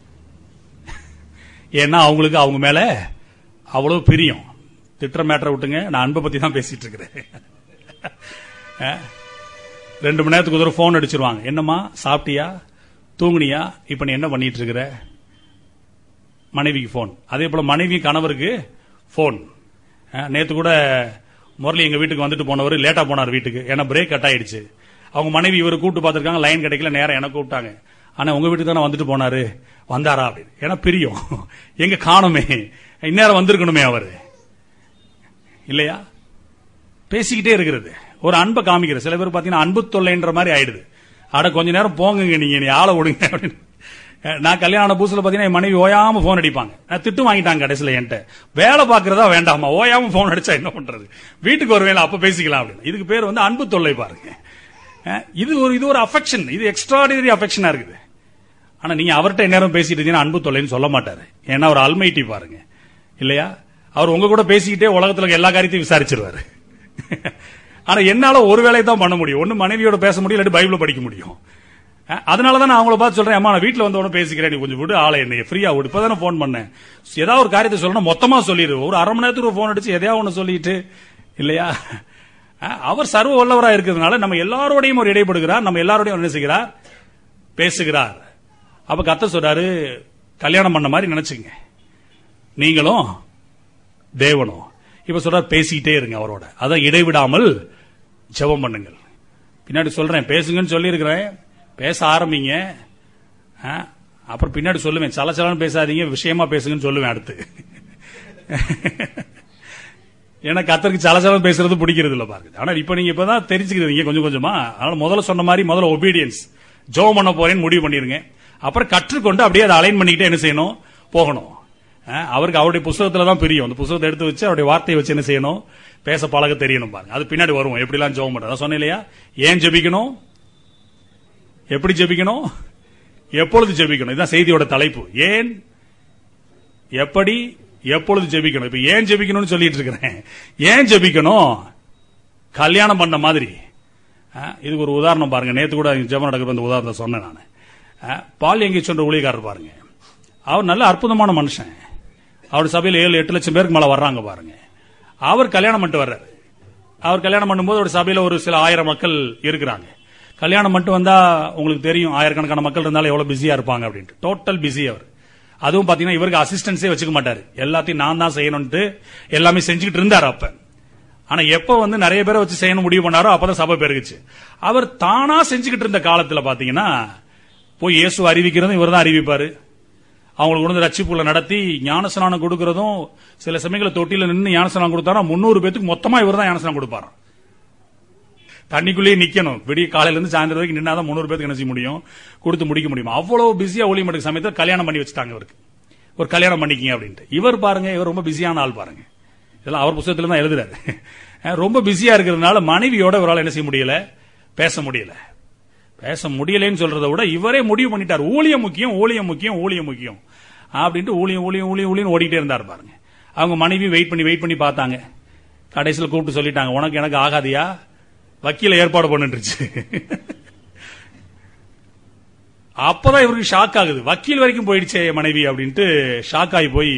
ஏன்னா அவங்களுக்கு அவங்க மேல அவ்வளவு பிரியம் திட்டுற மேட்டரை விட்டுங்க நான் அன்பை பத்தி தான் பேசிட்டு இருக்கிறேன் அஹ், ரெண்டு மணி நேரத்துக்கு ஒரு தடவை ஃபோன் அடிச்சிருவாங்க என்னம்மா சாப்பிட்டியா தூங்குனியா இப்ப நீ என்ன பண்ணிட்டு இருக்கிற மனைவிக்கு ஃபோன் அதே போல மனைவி கணவருக்கு ஃபோன் நேத்து கூட முரளி எங்க வீட்டுக்கு வந்துட்டு போனவர் லேட்டா போனார் வீட்டுக்கு ஏன்னா பிரேக் கட் ஆயிடுச்சு அவங்க மனைவி இவர் கூப்பிட்டு பார்த்திருக்காங்க லைன் கிடைக்கல நேரம் எனக்கு கூப்பிட்டாங்க ஆனா உங்க வீட்டுக்கு தானே வந்துட்டு போனாரு வந்தாரா அப்படின்னு ஏன்னா பிரியம் எங்க காணுமே இந்நேரம் வந்திருக்கணுமே அவரு இல்லையா பேசிக்கிட்டே இருக்கிறது ஒரு அன்பை காமிக்கிற சில பேர் பாத்தீங்கன்னா அன்பு தொல்லைன்ற மாதிரி ஆயிடுது அட கொஞ்ச நேரம் போங்க நீங்க நீ ஆளை விடுங்க அப்படின்னு அஹ், நான் கல்யாண புதுசுல பாத்தீங்கன்னா என் மனைவி ஓயாம போன் அடிப்பாங்க நான் திட்டு வாங்கிட்டாங்க கடைசியில என்கிட்ட வேலை பாக்குறதா வேண்டாமா ஓயாம போன் அடிச்சா என்ன பண்றது வீட்டுக்கு ஒரு வேலை அப்ப பேசிக்கலாம் அப்படின்னு இதுக்கு பேர் வந்து அன்பு தொல்லை பாருங்க அஹ், இது ஒரு இது ஒரு அஃபெக்ஷன் இது எக்ஸ்ட்ராடினரி அஃபெக்ஷனா இருக்குது ஆனா நீங்க அவர்கிட்ட நேரம் பேசிட்டு இருந்தீங்கன்னா அன்பு தொல்லைன்னு சொல்ல மாட்டாரு ஏன்னா அவர் அல்மைட்டி பாருங்க இல்லையா அவர் உங்க கூட பேசிக்கிட்டே உலகத்துல இருக்க எல்லா காரியத்தையும் விசாரிச்சிருவாரு ஆனா என்னால ஒரு வேலையை தான் பண்ண முடியும் ஒண்ணு மனைவியோட பேச முடியும் இல்லாட்டி பைபிள படிக்க முடியும் அஹ், அதனால தான் நான் அவங்கள பார்த்து சொல்றேன் அம்மா நான் வீட்டுல வந்தவன பேசிக்கிறேன் நீ கொஞ்சம் விடு ஆளை என்னை ஃப்ரீயா விடு இப்பதானே போன் பண்ணேன் ஏதாவது ஒரு காரியத்தை சொல்லணும் மொத்தமா சொல்லிடு ஒரு அரை மணி நேரத்துக்கு போன் அடிச்சு எதையாவது ஒண்ணு சொல்லிட்டு இல்லையா அஹ், அவர் சர்வ வல்லவரா இருக்கிறதுனால நம்ம எல்லாரோடையும் ஒரு இடைப்படுகிறார் நம்ம எல்லாரோடையும் என்ன செய்கிறார் பேசுகிறார் அப்ப கத்த சொல்றாரு கல்யாணம் பண்ண மாதிரி நினைச்சுங்க நீங்களும் தேவனும் இப்ப சொல்றாரு பேசிக்கிட்டே இருங்க அவரோட அதான் இடைவிடாமல் ஜெபம் பண்ணுங்கள் பின்னாடி சொல்றேன் பேசுங்கன்னு சொல்லியிருக்கிறேன் பேச ஆரம்பிங்க ஆ, அப்புறம் பின்னாடி சொல்லுவேன் சலச்சலன்னு பேசாதீங்க விஷயமா பேசுங்கன்னு சொல்லுவேன் அடுத்து ஏன்னா கத்தருக்கு சலச்சலம் பேசுறது பிடிக்கிறது இல்ல பாருங்க ஆனா இப்ப நீங்க இப்பதான் தெரிஞ்சுக்கிறீங்க கொஞ்சம் கொஞ்சமா அதனால முதல்ல சொன்ன மாதிரி முதல்ல ஒபீடியன்ஸ் ஜோம் பண்ண போறேன்னு முடிவு பண்ணிருங்க அப்புறம் கற்றுக்கொண்டு அப்படியே அதை அலைன் பண்ணிக்கிட்டே என்ன செய்யணும் போகணும் அஹ், அவருக்கு அவருடைய புஸ்தகத்துல தான் பிரியும் அந்த புஸ்தகத்தை எடுத்து வச்சு அவருடைய வார்த்தையை வச்சு என்ன செய்யணும் பேச பழக தெரியணும் பாருங்க அது பின்னாடி வருவோம் எப்படிலாம் ஜோம் பண்றது அதான் சொன்னேன் இல்லையா ஏன் ஜெபிக்கணும் எப்படி ஜெபிக்கணும் எப்பொழுது ஜெபிக்கணும் இதுதான் செய்தியோட தலைப்பு ஏன் எப்படி எப்பொழுது ஜெபிக்கணும் இப்ப ஏன் ஜெபிக்கணும்னு சொல்லிட்டு இருக்கிறேன் ஏன் ஜெபிக்கணும் கல்யாணம் பண்ண மாதிரி ஆ, இதுக்கு ஒரு உதாரணம் பாருங்க நேத்து கூட ஜெபம் நடக்கிற அந்த உதாரணத்தை சொன்னேன் நான் பால் எங்கே சொல்ற ஊழியக்காரர் பாருங்க அவர் நல்ல அற்புதமான மனுஷன் அவர் சபையில் ஏழு எட்டு லட்சம் பேருக்கு மேல வர்றாங்க பாருங்க அவர் கல்யாணம் பண்ணிட்டு வர்றாரு அவர் கல்யாணம் பண்ணும்போது ஒரு சபையில ஒரு சில ஆயிரம் மக்கள் இருக்கிறாங்க கல்யாணம் பண்ணிட்டு வந்தா உங்களுக்கு தெரியும் ஆயிரக்கணக்கான மக்கள் இருந்தாலும் எவ்வளவு பிஸியா இருப்பாங்க அப்படின்ட்டு டோட்டல் பிஸி அவர் அதுவும் பாத்தீங்கன்னா இவருக்கு அசிஸ்டன்ஸே வச்சுக்க மாட்டாரு எல்லாத்தையும் நான் தான் செய்யணும்ட்டு எல்லாமே செஞ்சுக்கிட்டு இருந்தாரு அப்ப ஆனா எப்ப வந்து நிறைய பேரை வச்சு செய்யணும் முடிவு பண்ணாரோ அப்பதான் சபை பெருகுச்சு அவர் தானா செஞ்சுக்கிட்டு இருந்த காலத்துல பாத்தீங்கன்னா போய் இயேசு அறிவிக்கிறதும் இவர் தான் அறிவிப்பாரு அவங்களுக்கு கொண்டு வந்து ரட்சிப்புல நடத்தி ஞானஸ்நானம் கொடுக்கறதும் சில சமயங்கள தொட்டில நின்று ஞானஸ்நானம் கொடுத்தாரா முன்னூறு பேத்துக்கு மொத்தமா இவர் தான் ஞானஸ்நானம் கொடுப்பாராம் தண்ணிக்குள்ளேயே நிக்கணும் விடிய காலையில இருந்து சாயந்தரம் வரைக்கும் நின்னாதான் முன்னூறு பேருக்கு என்ன செய்ய முடியும் கொடுத்து முடிக்க முடியும் அவ்வளவு பிஸியா ஒளி மட்டும் சமயத்தில் கல்யாணம் பண்ணி வச்சுட்டாங்க இவருக்கு ஒரு கல்யாணம் பண்ணிக்கிங்க அப்படின்ட்டு இவர் பாருங்க இவர் ரொம்ப பிஸியான ஆள் பாருங்க இதெல்லாம் அவர் புத்தகத்துல தான் எழுதுறாரு அஹ் ரொம்ப பிஸியா இருக்கிறதுனால மனைவியோட இவரால் என்ன செய்ய முடியல பேச முடியல பேச முடியலன்னு சொல்றதை விட இவரே முடிவு பண்ணிட்டார் ஊழியம் முக்கியம் ஊழியம் முக்கியம் ஊழியம் முக்கியம் அப்படின்ட்டு ஊழியம் ஊழியம் ஊழியம் ஊழியம் ஓடிட்டே இருந்தார் பாருங்க அவங்க மனைவி வெயிட் பண்ணி வெயிட் பண்ணி பார்த்தாங்க கடைசியில் கூப்பிட்டு சொல்லிட்டாங்க உனக்கு எனக்கு ஆகாதியா வக்கீல ஏற்பாடு பண்ணிட்டுருச்சு அப்பதான் இவருக்கு ஷாக் ஆகுது வக்கீல் வரைக்கும் போயிடுச்சே என் மனைவி அப்படின்ட்டு ஷாக் ஆகி போய்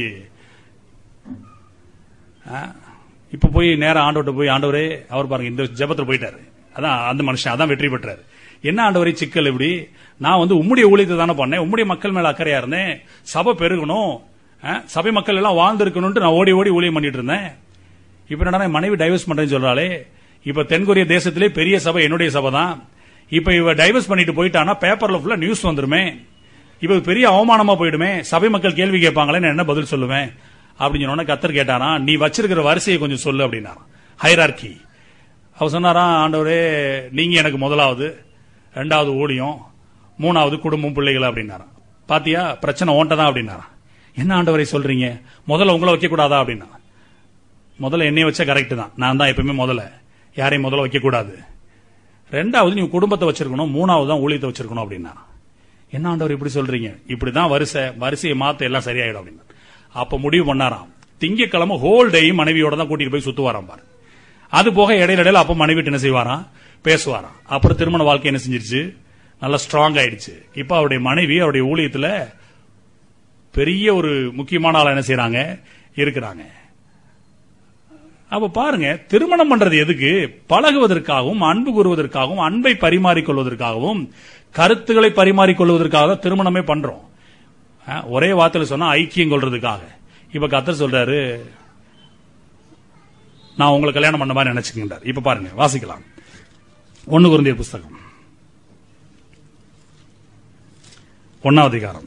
ஆ, இப்ப போய் நேரம் ஆண்டவர்கிட்ட போய் ஆண்டவரே அவர் பாருங்க இந்த ஜெபத்துல போயிட்டாரு அதான் அந்த மனுஷன் அதான் வெற்றி பெற்றாரு என்ன ஆண்டவரே சிக்கல் இப்படி நான் வந்து உம்முடைய ஊழியத்தை தானே பண்ணேன் உம்முடைய மக்கள் மேல அக்கறையா இருந்தேன் சபை பெருகணும் ஆ, சபை மக்கள் எல்லாம் வாழ்ந்திருக்கணும்ட்டு நான் ஓடி ஓடி ஊழியம் பண்ணிட்டு இருந்தேன் இப்ப என்னடா என் மனைவி டைவர்ஸ் பண்றேன்னு சொல்றாளே இப்ப தென்கொரிய தேசத்திலே பெரிய சபை என்னுடைய சபை தான் இப்ப இவ டைவர்ஸ் பண்ணிட்டு போயிட்டானா பேப்பர்ல ஃபுல்லா நியூஸ் வந்துருமே இப்ப இது பெரிய அவமானமா போயிடுமே சபை மக்கள் கேள்வி கேட்பாங்களே நான் என்ன பதில் சொல்லுவேன் அப்படின்னு சொன்ன கத்தர் கேட்டானா நீ வச்சிருக்கிற வரிசையை கொஞ்சம் சொல்லு அப்படின்னாராம் ஹைரார்கி அவர் சொன்னாராம் ஆண்டவரே நீங்க எனக்கு முதலாவது ரெண்டாவது ஊழியம் மூணாவது குடும்பம் பிள்ளைகள் அப்படின்னாராம் பாத்தியா பிரச்சனை ஓன்ட்ட தான் அப்படின்னாராம் என்ன ஆண்டவரை சொல்றீங்க முதல்ல உங்களை வைக்க கூடாதா அப்படின்னா முதல்ல என்னைய வச்சா கரெக்ட் தான் நான் தான் எப்பவுமே முதல்ல யாரையும் முதல்ல வைக்க கூடாது ரெண்டாவது நீங்க குடும்பத்தை வச்சிருக்கணும் மூணாவது தான் ஊழியத்தை வச்சிருக்கணும் அப்படின்னா என்ன ஆண்டவர் இப்படி சொல்றீங்க இப்படிதான் வரிசை வரிசையை மாத்த எல்லாம் சரியாயிடும் அப்படின்னா அப்ப முடிவு பண்ணாராம் திங்கக்கிழமை ஹோல் டேயும் மனைவியோட தான் கூட்டிட்டு போய் சுத்துவாராம் பாரு அது போக இடையில இடையில அப்ப மனைவி என்ன செய்வாராம் பேசுவாராம் அப்புறம் திருமண வாழ்க்கை என்ன செஞ்சிருச்சு நல்லா ஸ்ட்ராங் ஆயிடுச்சு இப்ப அவருடைய மனைவி அவருடைய ஊழியத்துல பெரிய ஒரு முக்கியமான ஆளா என்ன செய்யறாங்க இருக்கிறாங்க அப்ப பாருங்க திருமணம் பண்றது எதுக்கு பழகுவதற்காகவும் அன்பு கூறுவதற்காகவும் அன்பை பரிமாறிக்கொள்வதற்காகவும் கருத்துக்களை பரிமாறிக்கொள்வதற்காக தான் திருமணமே பண்றோம் அஹ், ஒரே வார்த்தையில சொன்னா ஐக்கியம் கொள்றதுக்காக இப்ப கத்தர் சொல்றாரு நான் உங்களை கல்யாணம் பண்ண மாதிரி நினைச்சுக்கின்றார் இப்ப பாருங்க வாசிக்கலாம் ஒன்னு குருந்தியர் புஸ்தகம் ஒன்னாவது அதிகாரம்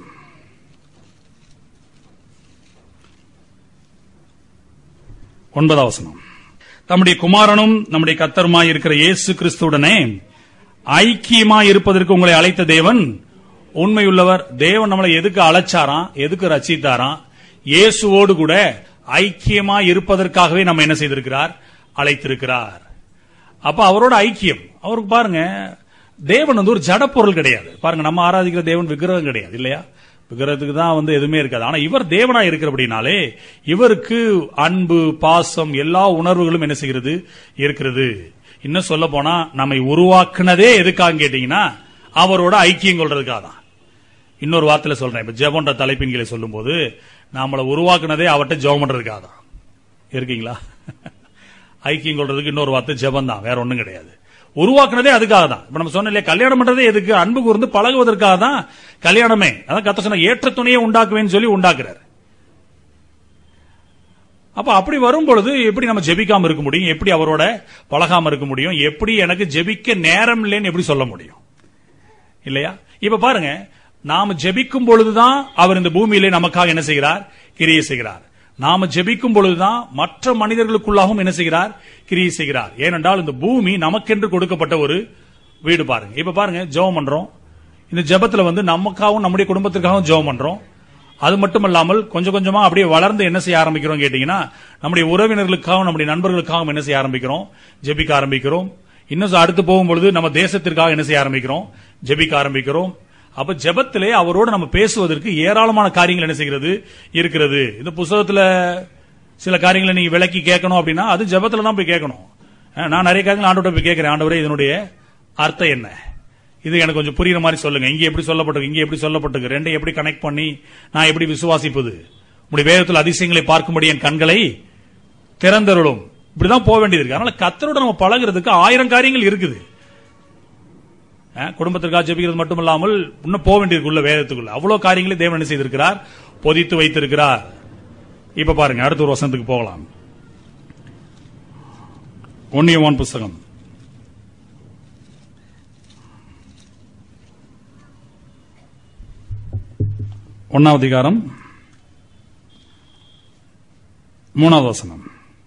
ஒன்பதாம் வசனம் தம்முடைய குமாரனும் நம்முடைய கத்தருமாய் இருக்கிற இயேசு கிறிஸ்துவுடனே ஐக்கியமாய் இருப்பதற்கு உங்களை அழைத்த தேவன் உண்மையுள்ளவர் தேவன் நம்மளை எதுக்கு அழைச்சாராம் எதுக்கு ரச்சித்தாராம் இயேசுவோடு கூட ஐக்கியமா இருப்பதற்காகவே நம்ம என்ன செய்திருக்கிறார் அழைத்திருக்கிறார் அப்ப அவரோட ஐக்கியம் அவருக்கு பாருங்க தேவன் வந்து ஒரு ஜட பொருள் கிடையாது பாருங்க நம்ம ஆராதிக்கிற தேவன் விக்கிரகம் கிடையாது இல்லையா விக்கிரகத்துக்கு தான் வந்து எதுவுமே இருக்காது ஆனா இவர் தேவனா இருக்கிறபடினாலே இவருக்கு அன்பு பாசம் எல்லா உணர்வுகளும் என்ன செய்கிறது இருக்கிறது இன்னும் சொல்ல போனா நம்மை உருவாக்குனதே எதுக்காக கேட்டீங்கன்னா அவரோட ஐக்கியம் கொள்றதுக்காக தான் இன்னொரு வார்த்தையில சொல்றேன் இப்ப ஜெபன்ற தலைப்பின் கீழே சொல்லும்போது நம்மளை உருவாக்குனதே அவர்கிட்ட ஜெபம் பண்றதுக்காக தான் இருக்கீங்களா ஐக்கியம் கொள்றதுக்கு இன்னொரு வார்த்தை ஜெபம் தான் வேற ஒண்ணும் கிடையாது உருவாக்குனதே அதுக்காக தான் இப்ப நம்ம சொன்ன இல்லையா கல்யாணம் பண்றதே எதுக்கு அன்பு கூர்ந்து பழகுவதற்காக தான் கல்யாணமே அதான் கத்த சொன்ன ஏற்ற துணையை உண்டாக்குவேன்னு சொல்லி உண்டாக்குறாரு அப்ப அப்படி வரும் பொழுது எப்படி நம்ம ஜெபிக்காம இருக்க முடியும் எப்படி அவரோட பழகாம இருக்க முடியும் எப்படி எனக்கு ஜெபிக்க நேரம் இல்லைன்னு எப்படி சொல்ல முடியும் இல்லையா இப்ப பாருங்க நாம ஜெபிக்கும் பொழுதுதான் அவர் இந்த பூமியிலே நமக்காக என்ன செய்கிறார் கிரியை செய்கிறார் நாம ஜெபிக்கும் பொழுதுதான் மற்ற மனிதர்களுக்குள்ளாகவும் என்ன செய்கிறார் கிரியை செய்கிறார் ஏனென்றால் இந்த பூமி நமக்கென்று கொடுக்கப்பட்ட ஒரு வீடு பாருங்க இப்ப பாருங்க ஜெபம் பண்றோம் இந்த ஜெபத்துல வந்து நமக்காகவும் நம்முடைய குடும்பத்திற்காகவும் ஜெபம் பண்றோம் அது மட்டுமல்லாமல் கொஞ்சம் கொஞ்சமா அப்படியே வளர்ந்து என்ன செய்ய ஆரம்பிக்கிறோம் கேட்டீங்கன்னா நம்முடைய உறவினர்களுக்காகவும் நம்முடைய நண்பர்களுக்காகவும் என்ன செய்ய ஆரம்பிக்கிறோம் ஜெபிக்க ஆரம்பிக்கிறோம் இன்னும் அடுத்து போகும்பொழுது நம்ம தேசத்திற்காக என்ன செய்ய ஆரம்பிக்கிறோம் ஜெபிக்க ஆரம்பிக்கிறோம் அப்ப ஜெபத்திலே அவரோடு நம்ம பேசுவதற்கு ஏராளமான காரியங்கள் என்ன செய்கிறது இருக்கிறது இந்த புஸ்தகத்துல சில காரியங்களை நீங்க விளக்கி கேட்கணும் அப்படின்னா அது ஜெபத்துல தான் போய் கேட்கணும் அஹ் நான் நிறைய காரியங்கள் ஆண்டோட போய் கேட்கிறேன் ஆண்டவரே இதனுடைய அர்த்தம் என்ன இது எனக்கு கொஞ்சம் புரியுற மாதிரி சொல்லுங்க இங்க எப்படி சொல்லப்பட்டிருக்கு இங்க எப்படி சொல்லப்பட்டிருக்கு ரெண்டை எப்படி கனெக்ட் பண்ணி நான் எப்படி விசுவாசிப்பது உங்களுடைய வேதத்தில் அதிசயங்களை பார்க்கும்படி என் கண்களை திறந்தருளும் இப்படிதான் போக வேண்டியது இருக்கு அதனால கத்தரோட நம்ம பழகுறதுக்கு ஆயிரம் காரியங்கள் இருக்குது அஹ், குடும்பத்திற்காக ஜெபிக்கிறது மட்டும் இல்லாமல் இன்னும் போக வேண்டியிருக்கு உள்ள வேதத்துக்குள்ள அவ்வளவு காரியங்களை தேவன் என்ன செய்திருக்கிறார் பொதித்து வைத்திருக்கிறார் இப்ப பாருங்க அடுத்த ஒரு வசனத்துக்கு போகலாம் ஒன்னியவான் புஸ்தகம் ஒன்னாவது அதிகாரம் மூணாவது வசனம்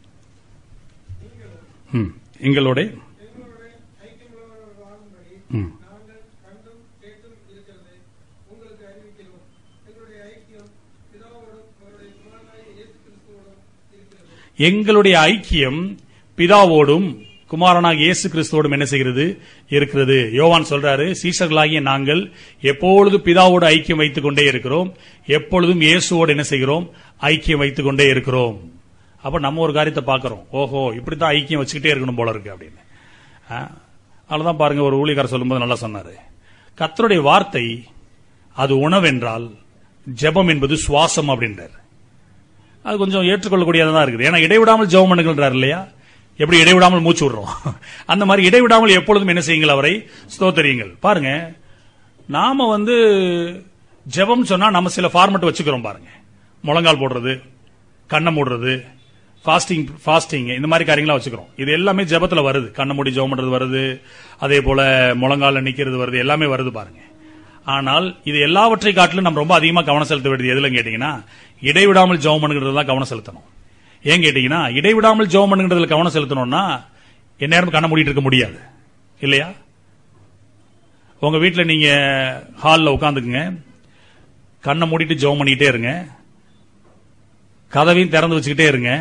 ம், எங்களோட எங்களுடைய ஐக்கியமுள்ளவர்கள் வாழும்படி ம். நாங்கள் கண்டும் கேட்டும் இருக்கிறதை உங்களுக்கு அறிவிக்கிறோம் எங்களுடைய ஐக்கியம் பிதாவோடும் அவருடைய குமாரனாகிய இயேசு கிறிஸ்துவோடும் இருக்கிறது எங்களுடைய ஐக்கியம் பிதாவோடும் குமாரனாக இயேசு கிறிஸ்துவோடும் என்ன செய்கிறது இருக்கிறது யோவான் சொல்றாரு சீசர்களாகிய நாங்கள் எப்பொழுது பிதாவோடு ஐக்கியம் வைத்துக் கொண்டே இருக்கிறோம் எப்பொழுதும் இயேசுவோடு என்ன செய்கிறோம் ஐக்கியம் வைத்துக் கொண்டே இருக்கிறோம் அப்ப நம்ம ஒரு காரியத்தை பார்க்கிறோம் ஓஹோ இப்படித்தான் ஐக்கியம் வச்சுக்கிட்டே இருக்கணும் போல இருக்கு அப்படின்னு ஆ, அதுலதான் பாருங்க ஒரு ஊழியக்காரர் சொல்லும்போது நல்லா சொன்னாரு கர்த்தருடைய வார்த்தை அது உணவென்றால் ஜெபம் என்பது சுவாசம் அப்படின்றார் அது கொஞ்சம் ஏற்றுக்கொள்ளக்கூடியதா தான் இருக்குது ஏன்னா இடைவிடாமல் ஜெபம் பண்ணுங்கன்றார் இல்லையா எப்படி இடைவிடாமல் மூச்சு விடுறோம் அந்த மாதிரி இடைவிடாமல் எப்பொழுதும் என்ன செய்யுங்கள் அவரை ஸ்தோத்தரியுங்கள் பாருங்க நாம வந்து ஜெபம் சொன்னா நம்ம சில ஃபார்மட் வச்சுக்கிறோம் பாருங்க முழங்கால் போடுறது கண்ணை மூடுறது ஃபாஸ்டிங் ஃபாஸ்டிங் இந்த மாதிரி காரியங்களா வச்சுக்கிறோம் இது எல்லாமே ஜெபத்துல வருது கண்ணை மூடி ஜெபம் பண்றது வருது அதே போல முழங்கால நிக்கிறது வருது எல்லாமே வருது பாருங்க ஆனால் இது எல்லாவற்றை காட்டிலும் நம்ம ரொம்ப அதிகமா கவனம் செலுத்த வேண்டியது எதுல கேட்டீங்கன்னா இடைவிடாமல் ஜெபம் பண்ணுங்கிறது தான் கவனம் செலுத்தணும் ஏன் கேட்டீங்கன்னா இடைவிடாமல் ஜெபம் பண்ணுங்கிறதுல கவனம் செலுத்தணும்னா எந்நேரம் கண்ணை மூடிட்டு இருக்க முடியாது இல்லையா உங்க வீட்டுல நீங்க ஹால்ல உட்காந்துக்குங்க கண்ணை மூடிட்டு ஜெபம் பண்ணிட்டே இருங்க கதவையும் திறந்து வச்சுக்கிட்டே இருங்க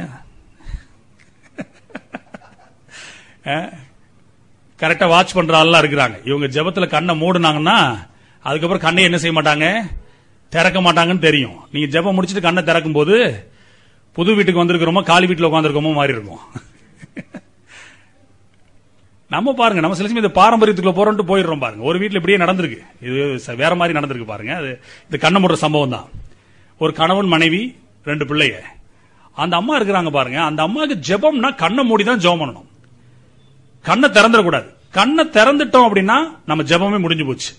கரெக்டா வாட்ச் பண்ற ஆள்லாம் இருக்கிறாங்க இவங்க ஜெபத்துல கண்ணை மூடுனாங்கன்னா அதுக்கப்புறம் கண்ணை என்ன செய்ய மாட்டாங்க திறக்க மாட்டாங்கன்னு தெரியும் நீங்க ஜெபம் முடிச்சிட்டு கண்ணை திறக்கும் போது புது வீட்டுக்கு வந்திருக்கிறோமோ காலி வீட்டுல உட்காந்துருக்கோமோ மாறி இருக்கும் நம்ம பாருங்க நம்ம சில சமயம் இந்த பாரம்பரியத்துக்குள்ள போறோம்ட்டு போயிடுறோம் பாருங்க ஒரு வீட்டுல இப்படியே நடந்திருக்கு இது ச- வேற மாதிரி நடந்திருக்கு பாருங்க அது இது கண்ணை மூடுற சம்பவம் தான் ஒரு கணவன் மனைவி ரெண்டு பிள்ளைய அந்த அம்மா இருக்கிறாங்க பாருங்க அந்த அம்மாவுக்கு ஜெபம்னா கண்ணை மூடி தான் ஜெபம் பண்ணணும் கண்ணை திறந்துடக்கூடாது கண்ணை திறந்துட்டோம் அப்படின்னா நம்ம ஜெபமே முடிஞ்சு போச்சு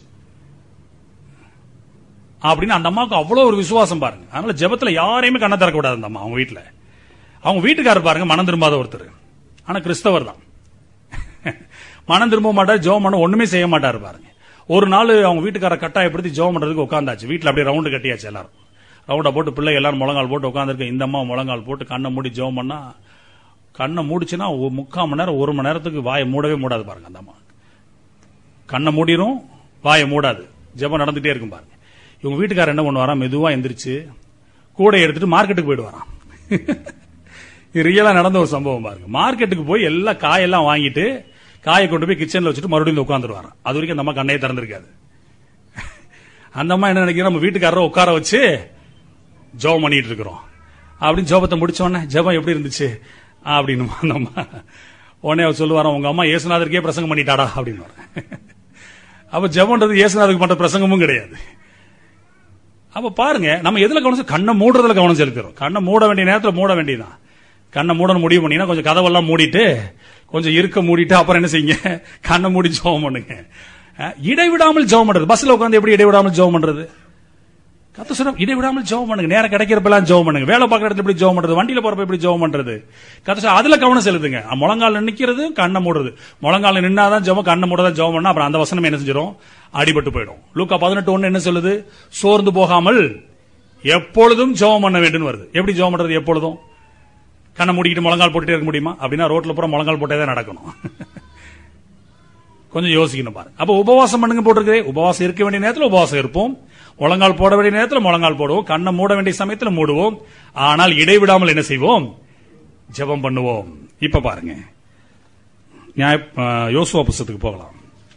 அப்படின்னு அந்த அம்மாவுக்கு அவ்வளவு ஒரு விசுவாசம் பாருங்க அதனால ஜெபத்துல யாரையுமே கண்ணை திறக்க அந்த அம்மா அவங்க வீட்டுல அவங்க வீட்டுக்காரர் பாருங்க மனம் திரும்பாத ஒருத்தர் ஆனா கிறிஸ்தவர் தான் மனம் திரும்ப மாட்டார் ஜெபம் பண்ண ஒண்ணுமே செய்ய மாட்டாரு பாருங்க ஒரு நாள் அவங்க வீட்டுக்காரர் கட்டாயப்படுத்தி ஜெபம் பண்றதுக்கு உட்காந்தாச்சு வீட்டுல அப்படியே ரவுண்டு கட்டியாச்சு எல்லாரும் ரவுண்டா போட்டு பிள்ளை எல்லாரும் முழங்கால் போட்டு உட்காந்துருக்க இந்த அம்மா முழங்கால் போட்டு கண்ணை மூடி ஜெபம் பண்ணா கண்ணை மூடிச்சுன்னா ஒரு முக்கால் மணி நேரம் ஒரு மணி நேரத்துக்கு வாயை மூடவே மூடாது பாருங்க அந்த அம்மா கண்ணை மூடிரும் வாயை மூடாது ஜெபம் நடந்துட்டே இருக்கும் பாருங்க இவங்க வீட்டுக்காரர் என்ன பண்ணுவாராம் மெதுவா எந்திரிச்சு கூடை எடுத்துட்டு மார்க்கெட்டுக்கு போயிடுவாராம் இது ரியலா நடந்த ஒரு சம்பவம் பாருங்க மார்க்கெட்டுக்கு போய் எல்லா காயெல்லாம் வாங்கிட்டு காயை கொண்டு போய் கிச்சன்ல வச்சுட்டு மறுபடியும் உட்காந்துருவாராம் அது வரைக்கும் அந்த அம்மா கண்ணையே திறந்திருக்காது அந்த அம்மா என்ன நினைக்கிறோம் நம்ம வீட்டுக்காரரை உட்கார வச்சு ஜெபம் பண்ணிட்டு இருக்கிறோம் அப்படின்னு ஜெபத்தை முடிச்ச உடனே ஜெபம் எப்படி இருந்துச்சு அப்படின்னு அந்த அம்மா உடனே அவர் சொல்லுவாராம் உங்க அம்மா இயேசுநாதருக்கே பிரசங்கம் பண்ணிட்டாடா அப்படின்னு அப்ப ஜெபம்ன்றது இயேசுநாதருக்கு பண்ற பிரசங்கமும் கிடையாது அப்ப பாருங்க நம்ம எதுல கவனம் செலுத்த- கண்ணை மூடுறதுல கவனம் செலுத்துறோம் கண்ணை மூட வேண்டிய நேரத்துல மூட வேண்டியதுதான் கண்ணை மூடணும் முடிவு பண்ணீங்கன்னா கொஞ்சம் கதவெல்லாம் மூடிட்டு கொஞ்சம் இருக்க மூடிட்டு அப்புறம் என்ன செய்யுங்க கண்ணை மூடி ஜெபம் பண்ணுங்க அஹ், இடைவிடாமல் ஜெபம் பண்றது பஸ்ல உட்கார்ந்து எப்படி இடைவிடாமல் ஜெபம் பண்றது கத்த சொல்ற இடைவிடாமல் ஜெபம் பண்ணுங்க நேரம் கிடைக்கிறப்பெல்லாம் ஜெபம் பண்ணுங்க வேலை பார்க்குற இடத்துல எப்படி ஜெபம் பண்றது வண்டியில போறப்ப எப்படி ஜெபம் பண்றது கத்த சொல்ற அதுல கவனம் செலுத்துங்க அஹ், முழங்கால்ல நிக்கிறது கண்ணை மூடுறது முழங்கால்ல நின்னாதான் ஜெபம் கண்ணை மூடதான் ஜெபம் பண்ணா அப்புறம் அந்த வசனம் என்ன செஞ்சிடும் அடிபட்டு போயிடும் லூக்கா பதினெட்டு ஒண்ணு என்ன சொல்லுது சோர்ந்து போகாமல் எப்பொழுதும் ஜெபம் பண்ண வேண்டும் வருது எப்படி ஜெபம் பண்றது எப்பொழுதும் கண்ணை மூடிக்கிட்டு முழங்கால் போட்டுட்டே இருக்க முடியுமா அப்படின்னா ரோட்ல பூரா முழங்கால் போட்டே தான் நடக்கணும் கொஞ்சம் யோசிக்கணும் பாருங்க அப்ப உபவாசம் பண்ணுங்க போட்டிருக்கிறே உபவாசம் இருக்க வேண்டிய நேரத்தில் உபவாசம் இருப்போம் முழங்கால் போட வேண்டிய நேரத்தில் முழங்கால் போடுவோம் கண்ணை மூட வேண்டிய சமயத்தில் மூடுவோம் ஆனால் இடைவிடாமல் என்ன செய்வோம் ஜெபம் பண்ணுவோம் இப்ப பாருங்க நியாய அஹ், யோசுவா புஸ்தகத்துக்கு போகலாம்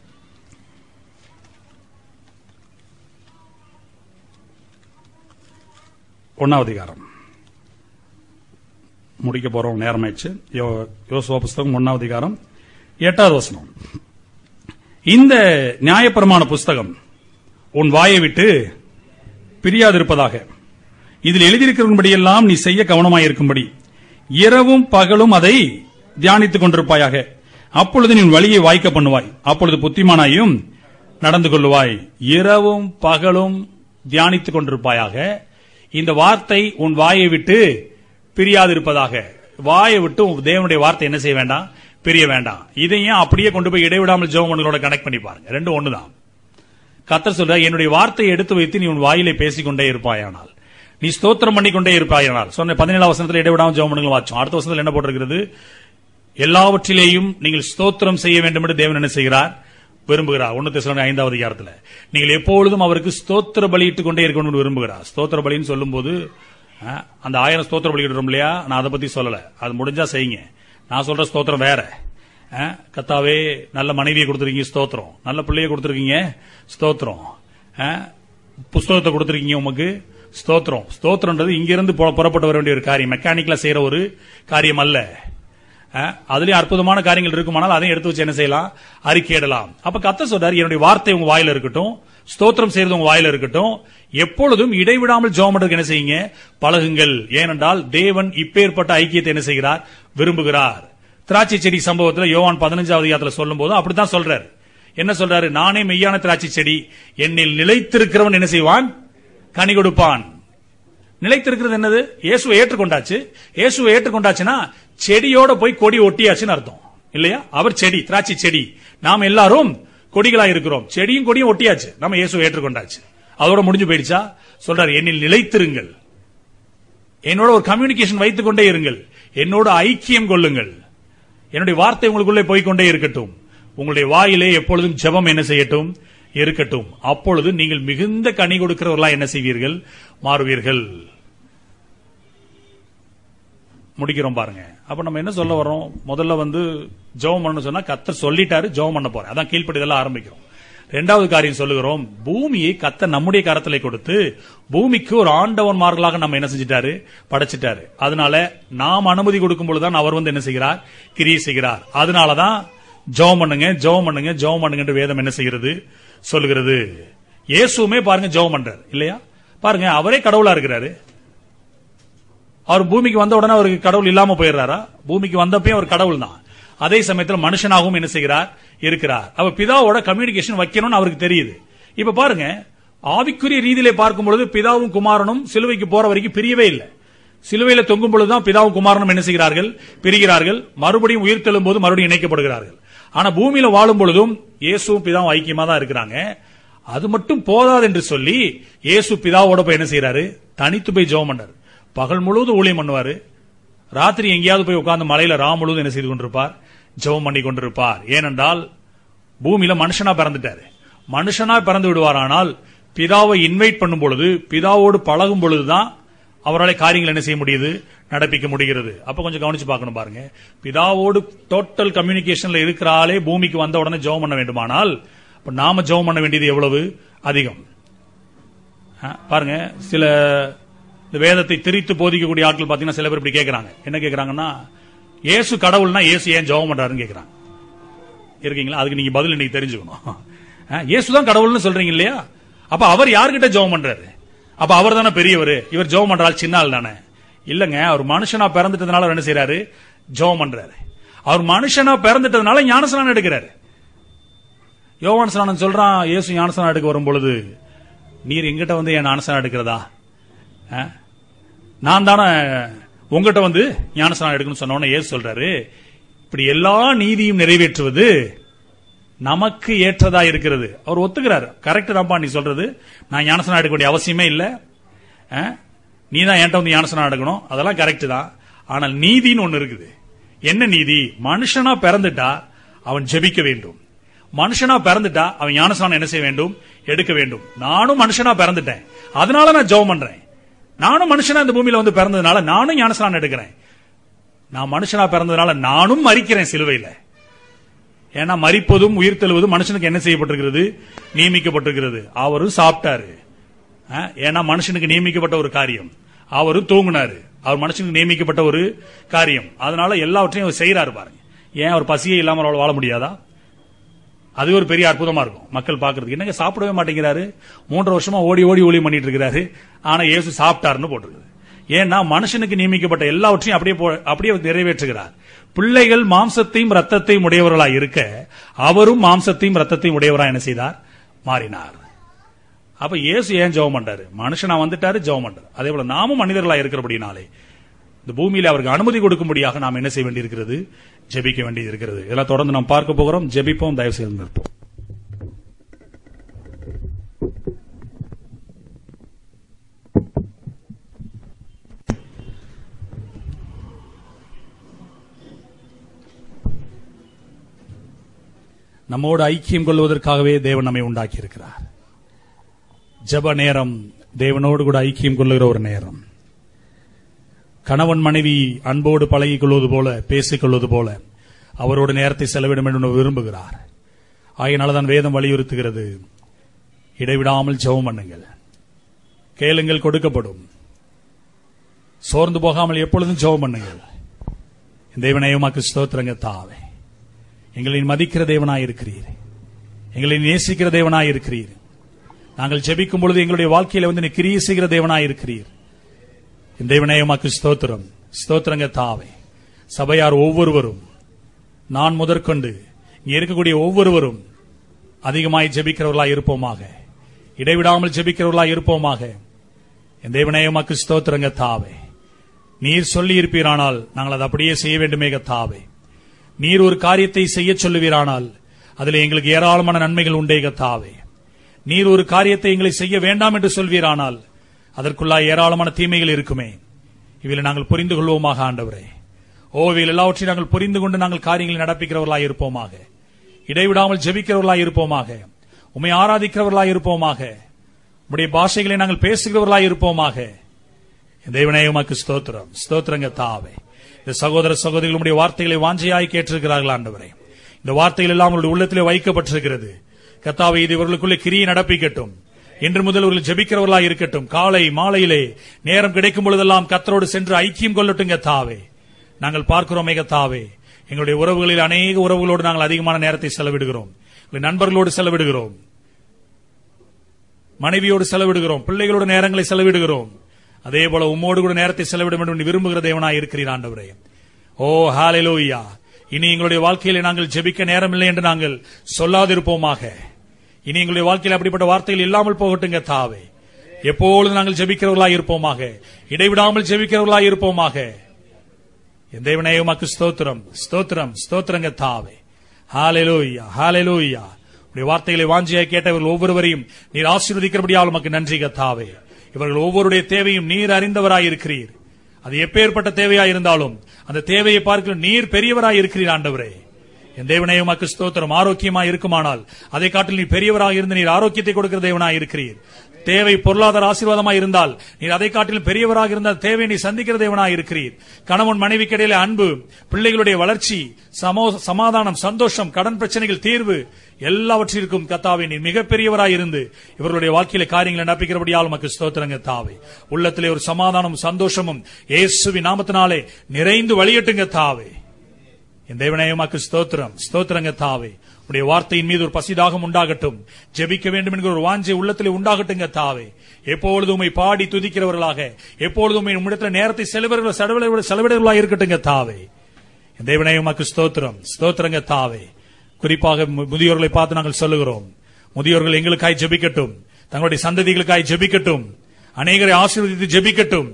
ஒன்னாவது அதிகாரம் முடிக்க போறோம் நேரமாயிடுச்சு யோ- யோசுவா புஸ்தகம் ஒன்னாவது அதிகாரம் எட்டாவது வசனம் இந்த நியாயப்பிரமாண புஸ்தகம் உன் வாயை விட்டு பிரியாதிருப்பதாக இதில் எழுதியிருக்கிறபடியெல்லாம் நீ செய்ய கவனமாயிருக்கும்படி இரவும் பகலும் அதை தியானித்துக் கொண்டிருப்பாயாக அப்பொழுது நீ உன் வழியை வாய்க்க பண்ணுவாய் அப்பொழுது புத்திமானாயும் நடந்து கொள்ளுவாய் இரவும் பகலும் தியானித்துக் கொண்டிருப்பாயாக இந்த வார்த்தை உன் வாயை விட்டு பிரியாதிருப்பதாக வாயை விட்டு உன் தேவனுடைய வார்த்தை என்ன செய்ய வேண்டாம் பிரிய வேண்டாம் இதையும் அப்படியே கொண்டு போய் இடைவிடாமல் ஜெபம் பண்ணுகளோட கனெக்ட் பண்ணி பாருங்க ரெண்டும் ஒண்ணுதான் கத்தர் சொல்ற என்னுடைய வார்த்தையை எடுத்து வைத்து நீ உன் வாயிலே பேசிக்கொண்டே இருப்பாயானால் நீ ஸ்தோத்திரம் பண்ணிக்கொண்டே இருப்பாயானால் சொன்ன பதினேழாம் வசனத்தில் இடைவிடாமல் ஜெபம் பண்ணுங்கள் வாச்சோம் அடுத்த வசனத்தில் என்ன போட்டிருக்கிறது எல்லாவற்றிலேயும் நீங்கள் ஸ்தோத்திரம் செய்ய வேண்டும் என்று தேவன் என்ன செய்கிறார் விரும்புகிறார் ஒன்னு தெசலோனிக்கேயர் ஐந்தாவது அதிகாரத்தில் நீங்கள் எப்பொழுதும் அவருக்கு ஸ்தோத்திர பலியிட்டுக் கொண்டே இருக்கணும் என்று விரும்புகிறார் ஸ்தோத்திர பலின்னு சொல்லும்போது அஹ், அந்த ஆயிரம் ஸ்தோத்திர பலி இடுறோம் இல்லையா நான் அதை பத்தி சொல்லல அது முடிஞ்சா செய்யுங்க நான் சொல்ற ஸ்தோத்திரம் வேற அஹ், கத்தாவே நல்ல மனைவியை கொடுத்துருக்கீங்க ஸ்தோத்திரம் நல்ல பிள்ளையை கொடுத்துருக்கீங்க ஸ்தோத்திரம் அஹ், புஸ்தகத்தை கொடுத்துருக்கீங்க உமக்கு ஸ்தோத்திரம் ஸ்தோத்திரம்ன்றது இங்கிருந்து புற- புறப்பட்டு வர வேண்டிய ஒரு காரியம் மெக்கானிக்கலா செய்யற ஒரு காரியம் அல்ல அஹ், அதுலயும் அற்புதமான காரியங்கள் இருக்குமானால் அதையும் எடுத்து வச்சு என்ன செய்யலாம் அறிக்கையிடலாம் அப்ப கத்த சொல்றாரு என்னுடைய வார்த்தை உங்க வாயில இருக்கட்டும் ஸ்தோத்திரம் செய்யறது உங்க வாயில இருக்கட்டும் எப்பொழுதும் இடைவிடாமல் ஜெபம் பண்றதுக்கு என்ன செய்யுங்க பழகுங்கள் ஏனென்றால் தேவன் இப்பேற்பட்ட ஐக்கியத்தை என்ன செய்கிறார் விரும்புகிறார் திராட்சை செடி சம்பவத்துல யோவான் பதினஞ்சாவது அதிகாரத்துல சொல்லும் போது அப்படித்தான் சொல்றாரு என்ன சொல்றாரு நானே மெய்யான திராட்சை செடி என்னில் நிலைத்திருக்கிறவன் என்ன செய்வான் கனி கொடுப்பான் நிலைத்திருக்கிறது என்னது இயேசுவை ஏற்றுக்கொண்டாச்சு இயேசுவை ஏற்றுக்கொண்டாச்சுன்னா செடியோட போய் கொடி ஒட்டியாச்சுன்னு அர்த்தம் இல்லையா அவர் செடி திராட்சை செடி நாம் எல்லாரும் கொடிகளா இருக்கிறோம் செடியும் கொடியும் ஒட்டியாச்சு நம்ம இயேசுவை ஏற்றுக்கொண்டாச்சு அதோட முடிஞ்சு போயிடுச்சா சொல்றாரு என்னில் நிலைத்திருங்கள் என்னோட ஒரு கம்யூனிகேஷன் வைத்துக் கொண்டே இருங்கள் என்னோட ஐக்கியம் கொள்ளுங்கள் என்னுடைய வார்த்தை உங்களுக்குள்ளே போய்க்கொண்டே இருக்கட்டும் உங்களுடைய வாயிலே எப்பொழுதும் ஜெபம் என்ன செய்யட்டும் இருக்கட்டும் அப்பொழுது நீங்கள் மிகுந்த கனி கொடுக்கிறவர்களா என்ன செய்வீர்கள் மாறுவீர்கள் முடிக்கிறோம் பாருங்க அப்ப நம்ம என்ன சொல்ல வரோம் முதல்ல வந்து ஜெபம் பண்ண சொன்னா கத்தர் சொல்லிட்டாரு ஜெபம் பண்ண போறேன் அதான் கீழ்ப்படிதெல்லாம் ஆரம்பிக்கிறோம் ரெண்டாவது காரியம் சொல்லுகிறோம் பூமியை கத்த நம்முடைய கரத்திலே கொடுத்து பூமிக்கு ஒரு ஆண்டவன்மார்களாக நம்ம என்ன செஞ்சிட்டாரு படைச்சிட்டாரு அதனால நாம் அனுமதி கொடுக்கும் பொழுதுதான் அவர் வந்து என்ன செய்கிறார் கிரியை செய்கிறார் அதனாலதான் ஜெபம் பண்ணுங்க ஜெபம் பண்ணுங்க ஜெபம் பண்ணுங்க வேதம் என்ன செய்கிறது சொல்லுகிறது இயேசுவுமே பாருங்க ஜெபம் பண்றாரு இல்லையா பாருங்க அவரே கடவுளா இருக்கிறாரு அவர் பூமிக்கு வந்த உடனே அவருக்கு கடவுள் இல்லாம போயிடுறாரா பூமிக்கு வந்தப்பயும் அவர் கடவுள் தான் அதே சமயத்தில் மனுஷனாகவும் என்ன செய்கிறார் இருக்கிறார் அவர் பிதாவோட கம்யூனிகேஷன் வைக்கணும்னு அவருக்கு தெரியுது இப்ப பாருங்க ஆவிக்குரிய ரீதியிலே பார்க்கும் பொழுது பிதாவும் குமாரனும் சிலுவைக்கு போற வரைக்கும் பிரியவே இல்லை சிலுவையில தொங்கும் பொழுதுதான் பிதாவும் குமாரனும் என்ன செய்கிறார்கள் பிரிகிறார்கள் மறுபடியும் உயிர் தெழும் போது மறுபடியும் இணைக்கப்படுகிறார்கள் ஆனா பூமியில வாழும் பொழுதும் இயேசுவும் பிதாவும் ஐக்கியமா தான் இருக்கிறாங்க அது மட்டும் போதாது என்று சொல்லி இயேசு பிதாவோட போய் என்ன செய்யறாரு தனித்து போய் ஜெபம் பண்றாரு பகல் முழுவதும் ஊழியம் பண்ணுவாரு ராத்திரி எங்கேயாவது போய் உட்கார்ந்து மலையில ரா முழுவதும் என்ன செய்து கொண்டிருப்பார் ஜெபம் பண்ணி கொண்டிருப்பார் ஏனென்றால் பூமியில மனுஷனா பிறந்துட்டாரு மனுஷனா பிறந்து விடுவாரானால் பிதாவை இன்வைட் பண்ணும் பொழுது பிதாவோடு பழகும் பொழுதுதான் அவரால் காரியங்கள் என்ன செய்ய முடியுது நடப்பிக்க முடிகிறது அப்ப கொஞ்சம் கவனிச்சு பார்க்கணும் பாருங்க பிதாவோடு டோட்டல் கம்யூனிகேஷன்ல இருக்கிற ஆளே பூமிக்கு வந்த உடனே ஜெபம் பண்ண வேண்டுமானால் அப்ப நாம ஜெபம் பண்ண வேண்டியது எவ்வளவு அதிகம் ஆ, பாருங்க சில இந்த வேதத்தை திரித்து போதிக்கக்கூடிய ஆட்கள் பாத்தீங்கன்னா சில பேர் இப்படி கேட்கறாங்க என்ன கேட்கறாங்கன்னா இயேசு கடவுள்னா இயேசு ஏன் ஜெபம் பண்றாருன்னு கேட்கறாங்க இருக்கீங்களா அதுக்கு நீங்க பதில் இன்னைக்கு தெரிஞ்சுக்கணும் ஆ, இயேசுதான் கடவுள்னு சொல்றீங்க இல்லையா அப்ப அவர் யார்கிட்ட ஜெபம் பண்றாரு அப்ப அவர் தானே பெரியவர் இவர் ஜெபம் பண்றாள் சின்ன ஆள் தானே இல்லங்க அவர் மனுஷனா பிறந்துட்டதுனால அவர் என்ன செய்யறாரு ஜெபம் பண்றாரு அவர் மனுஷனா பிறந்துட்டதுனால ஞானஸ்நானம் எடுக்கிறாரு யோவான் ஸ்நானம் சொல்றான் இயேசு ஞானஸ்நானம் எடுக்க வரும் பொழுது நீர் எங்கிட்ட வந்து என் ஞானஸ்நானம் எடுக்கிறதா ஆ? நான் தானே உங்ககிட்ட வந்து ஞானஸ்நானம் எடுக்கணும்னு சொன்ன உடனே இயேசு சொல்றாரு இப்படி எல்லா நீதியும் நிறைவேற்றுவது நமக்கு ஏற்றதா இருக்கிறது அவர் ஒத்துக்கிறாரு கரெக்ட் தான்ப்பா நீ சொல்றது நான் ஞானஸ்நானம் எடுக்க வேண்டிய அவசியமே இல்ல ஆ? நீ தான் என்கிட்ட வந்து ஞானஸ்நானம் எடுக்கணும் அதெல்லாம் கரெக்ட் தான் ஆனால் நீதின்னு ஒண்ணு இருக்குது என்ன நீதி மனுஷனா பிறந்துட்டா அவன் ஜெபிக்க வேண்டும் மனுஷனா பிறந்துட்டா அவன் ஞானஸ்நானம் என்ன செய்ய வேண்டும் எடுக்க வேண்டும் நானும் மனுஷனா பிறந்துட்டேன் அதனால நான் ஜெபம் பண்றேன் நானும் மனுஷனா இந்த பூமியில வந்து பிறந்ததுனால நானும் ஞானஸ்நானம் எடுக்கிறேன் நான் மனுஷனா பிறந்ததுனால நானும் மறிக்கிறேன் சிலுவையில ஏன்னா மறிப்பதும் உயிர் தெழுவதும் மனுஷனுக்கு என்ன செய்யப்பட்டிருக்கிறது நியமிக்கப்பட்டிருக்கிறது அவரும் சாப்பிட்டாரு ஆ, ஏன்னா மனுஷனுக்கு நியமிக்கப்பட்ட ஒரு காரியம் அவரும் தூங்குனாரு அவர் மனுஷனுக்கு நியமிக்கப்பட்ட ஒரு காரியம் அதனால எல்லாவற்றையும் அவர் செய்யறாரு பாருங்க ஏன் அவர் பசியே இல்லாம அவரால் வாழ முடியாதா அது ஒரு பெரிய அற்புதமா இருக்கும் மக்கள் பாக்குறதுக்கு என்னங்க சாப்பிடவே மாட்டேங்கிறாரு மூன்றரை வருஷமா ஓடி ஓடி ஊழியம் பண்ணிட்டு இருக்கிறாரு ஆனா இயேசு சாப்பிட்டாருன்னு போட்டிருக்குது ஏன்னா மனுஷனுக்கு நியமிக்கப்பட்ட எல்லாவற்றையும் அப்படியே போ- அப்படியே நிறைவேற்றுகிறார் பிள்ளைகள் மாம்சத்தையும் ரத்தத்தையும் உடையவர்களாய் இருக்க அவரும் மாம்சத்தையும் ரத்தத்தையும் உடையவராய் என்ன செய்தார் மாறினார் அப்ப இயேசு ஏன் ஜெபம் பண்றாரு மனுஷனா வந்துட்டாரு ஜெபம் பண்றாரு அதே போல நாமும் மனிதர்களா இருக்கிறபடினாலே இந்த பூமியில அவருக்கு அனுமதி கொடுக்கும்படியாக நாம் என்ன செய்ய வேண்டியிருக்கிறது ஜெபிக்க வேண்டியது இருக்கிறது இதெல்லாம் தொடர்ந்து நாம் பார்க்க போகிறோம் ஜெபிப்போம் தயவு செய்து நிற்போம் நம்மோடு ஐக்கியம் கொள்வதற்காகவே தேவன் நம்மை உண்டாக்கி இருக்கிறார் ஜெப நேரம் தேவனோடு கூட ஐக்கியம் கொள்ளுகிற ஒரு நேரம் கணவன் மனைவி அன்போடு பழகிக் கொள்வது போல பேசிக் கொள்வது போல அவரோடு நேரத்தை செலவிட வேண்டும் என்று விரும்புகிறார் ஆகையினால்தான் வேதம் வலியுறுத்துகிறது இடைவிடாமல் ஜெபம் பண்ணுங்கள் கேளுங்கள் கொடுக்கப்படும் சோர்ந்து போகாமல் எப்பொழுதும் ஜெபம் பண்ணுங்கள் தேவனே உமக்கு ஸ்தோத்திரங்க தாவே எங்களை மதிக்கிற தேவனாய் இருக்கிறீர் எங்களை நேசிக்கிற தேவனாய் இருக்கிறீர் நாங்கள் ஜெபிக்கும் பொழுது எங்களுடைய வாழ்க்கையில வந்து நீ கிரியை செய்கிற தேவனாய் இருக்கிறீர் இந்த தேவனே உமக்கு ஸ்தோத்திரம் ஸ்தோத்திரங்க தாவே சபையார் ஒவ்வொருவரும் நான் முதற்கொண்டு இங்கே இருக்கக்கூடிய ஒவ்வொருவரும் அதிகமாய் ஜெபிக்கிறவர்களாய் இருப்போமாக இடைவிடாமல் ஜெபிக்கிறவர்களாய் இருப்போமாக என் தேவனே உமக்கு ஸ்தோத்திரங்க தாவே நீர் சொல்லி இருப்பீரானால் நாங்கள் அதை அப்படியே செய்ய வேண்டுமே தாவே நீர் ஒரு காரியத்தை செய்ய சொல்லுவீரானால் அதில் எங்களுக்கு ஏராளமான நன்மைகள் உண்டே தாவே நீர் ஒரு காரியத்தை எங்களை செய்ய வேண்டாம் என்று சொல்வீரானால் அதற்குள்ளாய் ஏராளமான தீமைகள் இருக்குமே இவைகளை நாங்கள் புரிந்து கொள்வோமாக ஆண்டவரே ஓ இவைகள் எல்லாவற்றையும் நாங்கள் புரிந்து கொண்டு நாங்கள் காரியங்களை நடப்பிக்கிறவர்களாய் இருப்போமாக இடைவிடாமல் ஜெபிக்கிறவர்களாய் இருப்போமாக உம்மை ஆராதிக்கிறவர்களாய் இருப்போமாக உம்முடைய பாஷைகளை நாங்கள் பேசுகிறவர்களாய் இருப்போமாக என் தேவனே உமக்கு ஸ்தோத்திரம் ஸ்தோத்திரங்க தாவே இந்த சகோதர சகோதரிகள் உம்முடைய வார்த்தைகளை வாஞ்சையாய் கேட்டிருக்கிறார்கள் ஆண்டவரே இந்த வார்த்தைகள் எல்லாம் அவருடைய உள்ளத்திலே வைக்கப்பட்டிருக்கிறது கத்தாவை இது இவர்களுக்குள்ளே கிரியை நடப்பிக்கட்டும் இன்று முதல் இவர்கள் ஜெபிக்கிறவர்களாய் இருக்கட்டும் காலை மாலையிலே நேரம் கிடைக்கும் பொழுதெல்லாம் கத்தரோடு சென்று ஐக்கியம் கொள்ளட்டுங்க தாவே நாங்கள் பார்க்கிறோமே தாவே எங்களுடைய உறவுகளில் அநேக உறவுகளோடு நாங்கள் அதிகமான நேரத்தை செலவிடுகிறோம் எங்களுடைய நண்பர்களோடு செலவிடுகிறோம் மனைவியோடு செலவிடுகிறோம் பிள்ளைகளோடு நேரங்களை செலவிடுகிறோம் அதே போல உம்மோடு கூட நேரத்தை செலவிட வேண்டும் என்று விரும்புகிற தேவனாய் இருக்கிறீர் ஆண்டவரே ஓ ஹalleluya இனி எங்களுடைய வாழ்க்கையில நாங்கள் ஜெபிக்க நேரமில்லை என்று நாங்கள் சொல்லாதிருப்போமாக இனி எங்களுடைய வாழ்க்கையில் அப்படிப்பட்ட வார்த்தைகள் இல்லாமல் போகட்டுங்க தாவே எப்பொழுதும் நாங்கள் ஜெபிக்கிறவர்களாய் இருப்போமாக இடைவிடாமல் ஜெபிக்கிறவர்களாய் இருப்போமாக என் தேவனே உமக்கு ஸ்தோத்திரம் ஸ்தோத்திரம் ஸ்தோத்திரங்க தாவே ஹalleluya ஹalleluya உடைய வார்த்தைகளை வாஞ்சியாய் கேட்டவர்கள் ஒவ்வொருவரையும் நீர் ஆசீர்வதிக்கிறபடியால் உமக்கு நன்றி கத்தாவே இவர்கள் ஒவ்வொருடைய தேவையும் நீர் அறிந்தவராய் இருக்கிறீர் அது எப்பேற்பட்ட தேவையாய் இருந்தாலும் அந்த தேவையை பார்க்க நீர் பெரியவராய் இருக்கிறீர் ஆண்டவரே என் தேவனே உமக்கு ஸ்தோத்திரம் ஆரோக்கியமா இருக்குமானால் அதை காட்டில் நீ பெரியவராக இருந்து நீர் ஆரோக்கியத்தை கொடுக்கிற தேவனாய் இருக்கிறீர் தேவை பொருளாதார ஆசீர்வாதமாய் இருந்தால் நீர் அதை காட்டிலும் பெரியவராக இருந்தால் தேவை நீ சந்திக்கிற தேவனாய் இருக்கிறீர் கணவன் மனைவிக்கு இடையிலே அன்பு பிள்ளைகளுடைய வளர்ச்சி சமோ சமாதானம் சந்தோஷம் கடன் பிரச்சனைகள் தீர்வு எல்லாவற்றிற்கும் கத்தாவே நீர் மிகப்பெரியவராய் இருந்து இவர்களுடைய வாழ்க்கையில காரியங்களை நடப்பிக்கிறபடியால் உமக்கு ஸ்தோத்திரங்க தாவே உள்ளத்திலே ஒரு சமாதானமும் சந்தோஷமும் இயேசுவின் நாமத்தினாலே நிறைந்து வழியட்டுங்க தாவே என் தேவனே உமக்கு ஸ்தோத்திரம் ஸ்தோத்திரங்க தாவே உடைய வார்த்தையின் மீது ஒரு பசிதாகம் உண்டாகட்டும் ஜெபிக்க வேண்டும் என்கிற ஒரு வாஞ்சை உள்ளத்திலே உண்டாகட்டுங்க தாவே எப்பொழுதும் உம்மை பாடி துதிக்கிறவர்களாக எப்பொழுதும் உம்மை உம்மிடத்தில் நேரத்தை செலவிட செலவிட செலவிடர்களாக இருக்கட்டுங்க தாவே என் தேவனே உமக்கு ஸ்தோத்திரம் ஸ்தோத்திரங்க தாவே குறிப்பாக மு- முதியோர்களை பார்த்து நாங்கள் சொல்லுகிறோம் முதியோர்கள் எங்களுக்காய் ஜெபிக்கட்டும் தங்களுடைய சந்ததிகளுக்காய் ஜெபிக்கட்டும் அநேகரை ஆசீர்வதித்து ஜெபிக்கட்டும்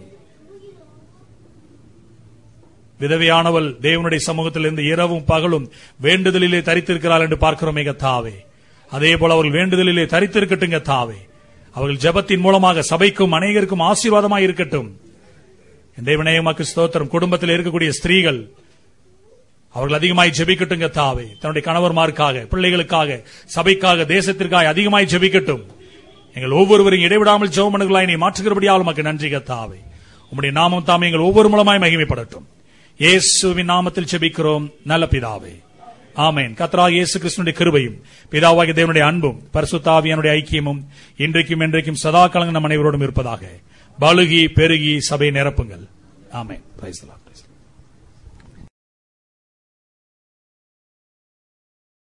விதவையானவள் தேவனுடைய சமூகத்தில் இருந்து இரவும் பகலும் வேண்டுதலிலே தரித்திருக்கிறாள் என்று பார்க்கிறோம் மிக தாவே அதே போல அவர்கள் வேண்டுதலிலே தரித்திருக்கட்டுங்க தாவே அவர்கள் ஜெபத்தின் மூலமாக சபைக்கும் அநேகருக்கும் ஆசீர்வாதமாய் இருக்கட்டும் என் தேவனே உமக்கு ஸ்தோத்திரம் குடும்பத்தில் இருக்கக்கூடிய ஸ்திரீகள் அவர்கள் அதிகமாய் ஜெபிக்கட்டுங்க தாவே தன்னுடைய கணவர்மாருக்காக பிள்ளைகளுக்காக சபைக்காக தேசத்திற்காக அதிகமாய் ஜெபிக்கட்டும் எங்கள் ஒவ்வொருவரையும் இடைவிடாமல் ஜெபமனுகளாய் நீ மாற்றுகிறபடியால் உமக்கு நன்றி கத்தாவே உம்முடைய நாமம் தாமே எங்கள் ஒவ்வொரு மூலமாய் மகிமைப்படட்டும் இயேசுவின் நாமத்தில் ஜெபிக்கிறோம் நல்ல பிதாவே ஆமென் கத்ரா இயேசு கிறிஸ்துனுடைய கிருபையும் பிதாவாகிய தேவனுடைய அன்பும் பரிசுத்தாவியனுடைய ஐக்கியமும் இன்றைக்கும் என்றைக்கும் சதா கலங்க நம் அனைவரோடும் இருப்பதாக பலுகி பெருகி சபை நிரப்புங்கள் ஆமென் Praise the Lord. Praise the Lord.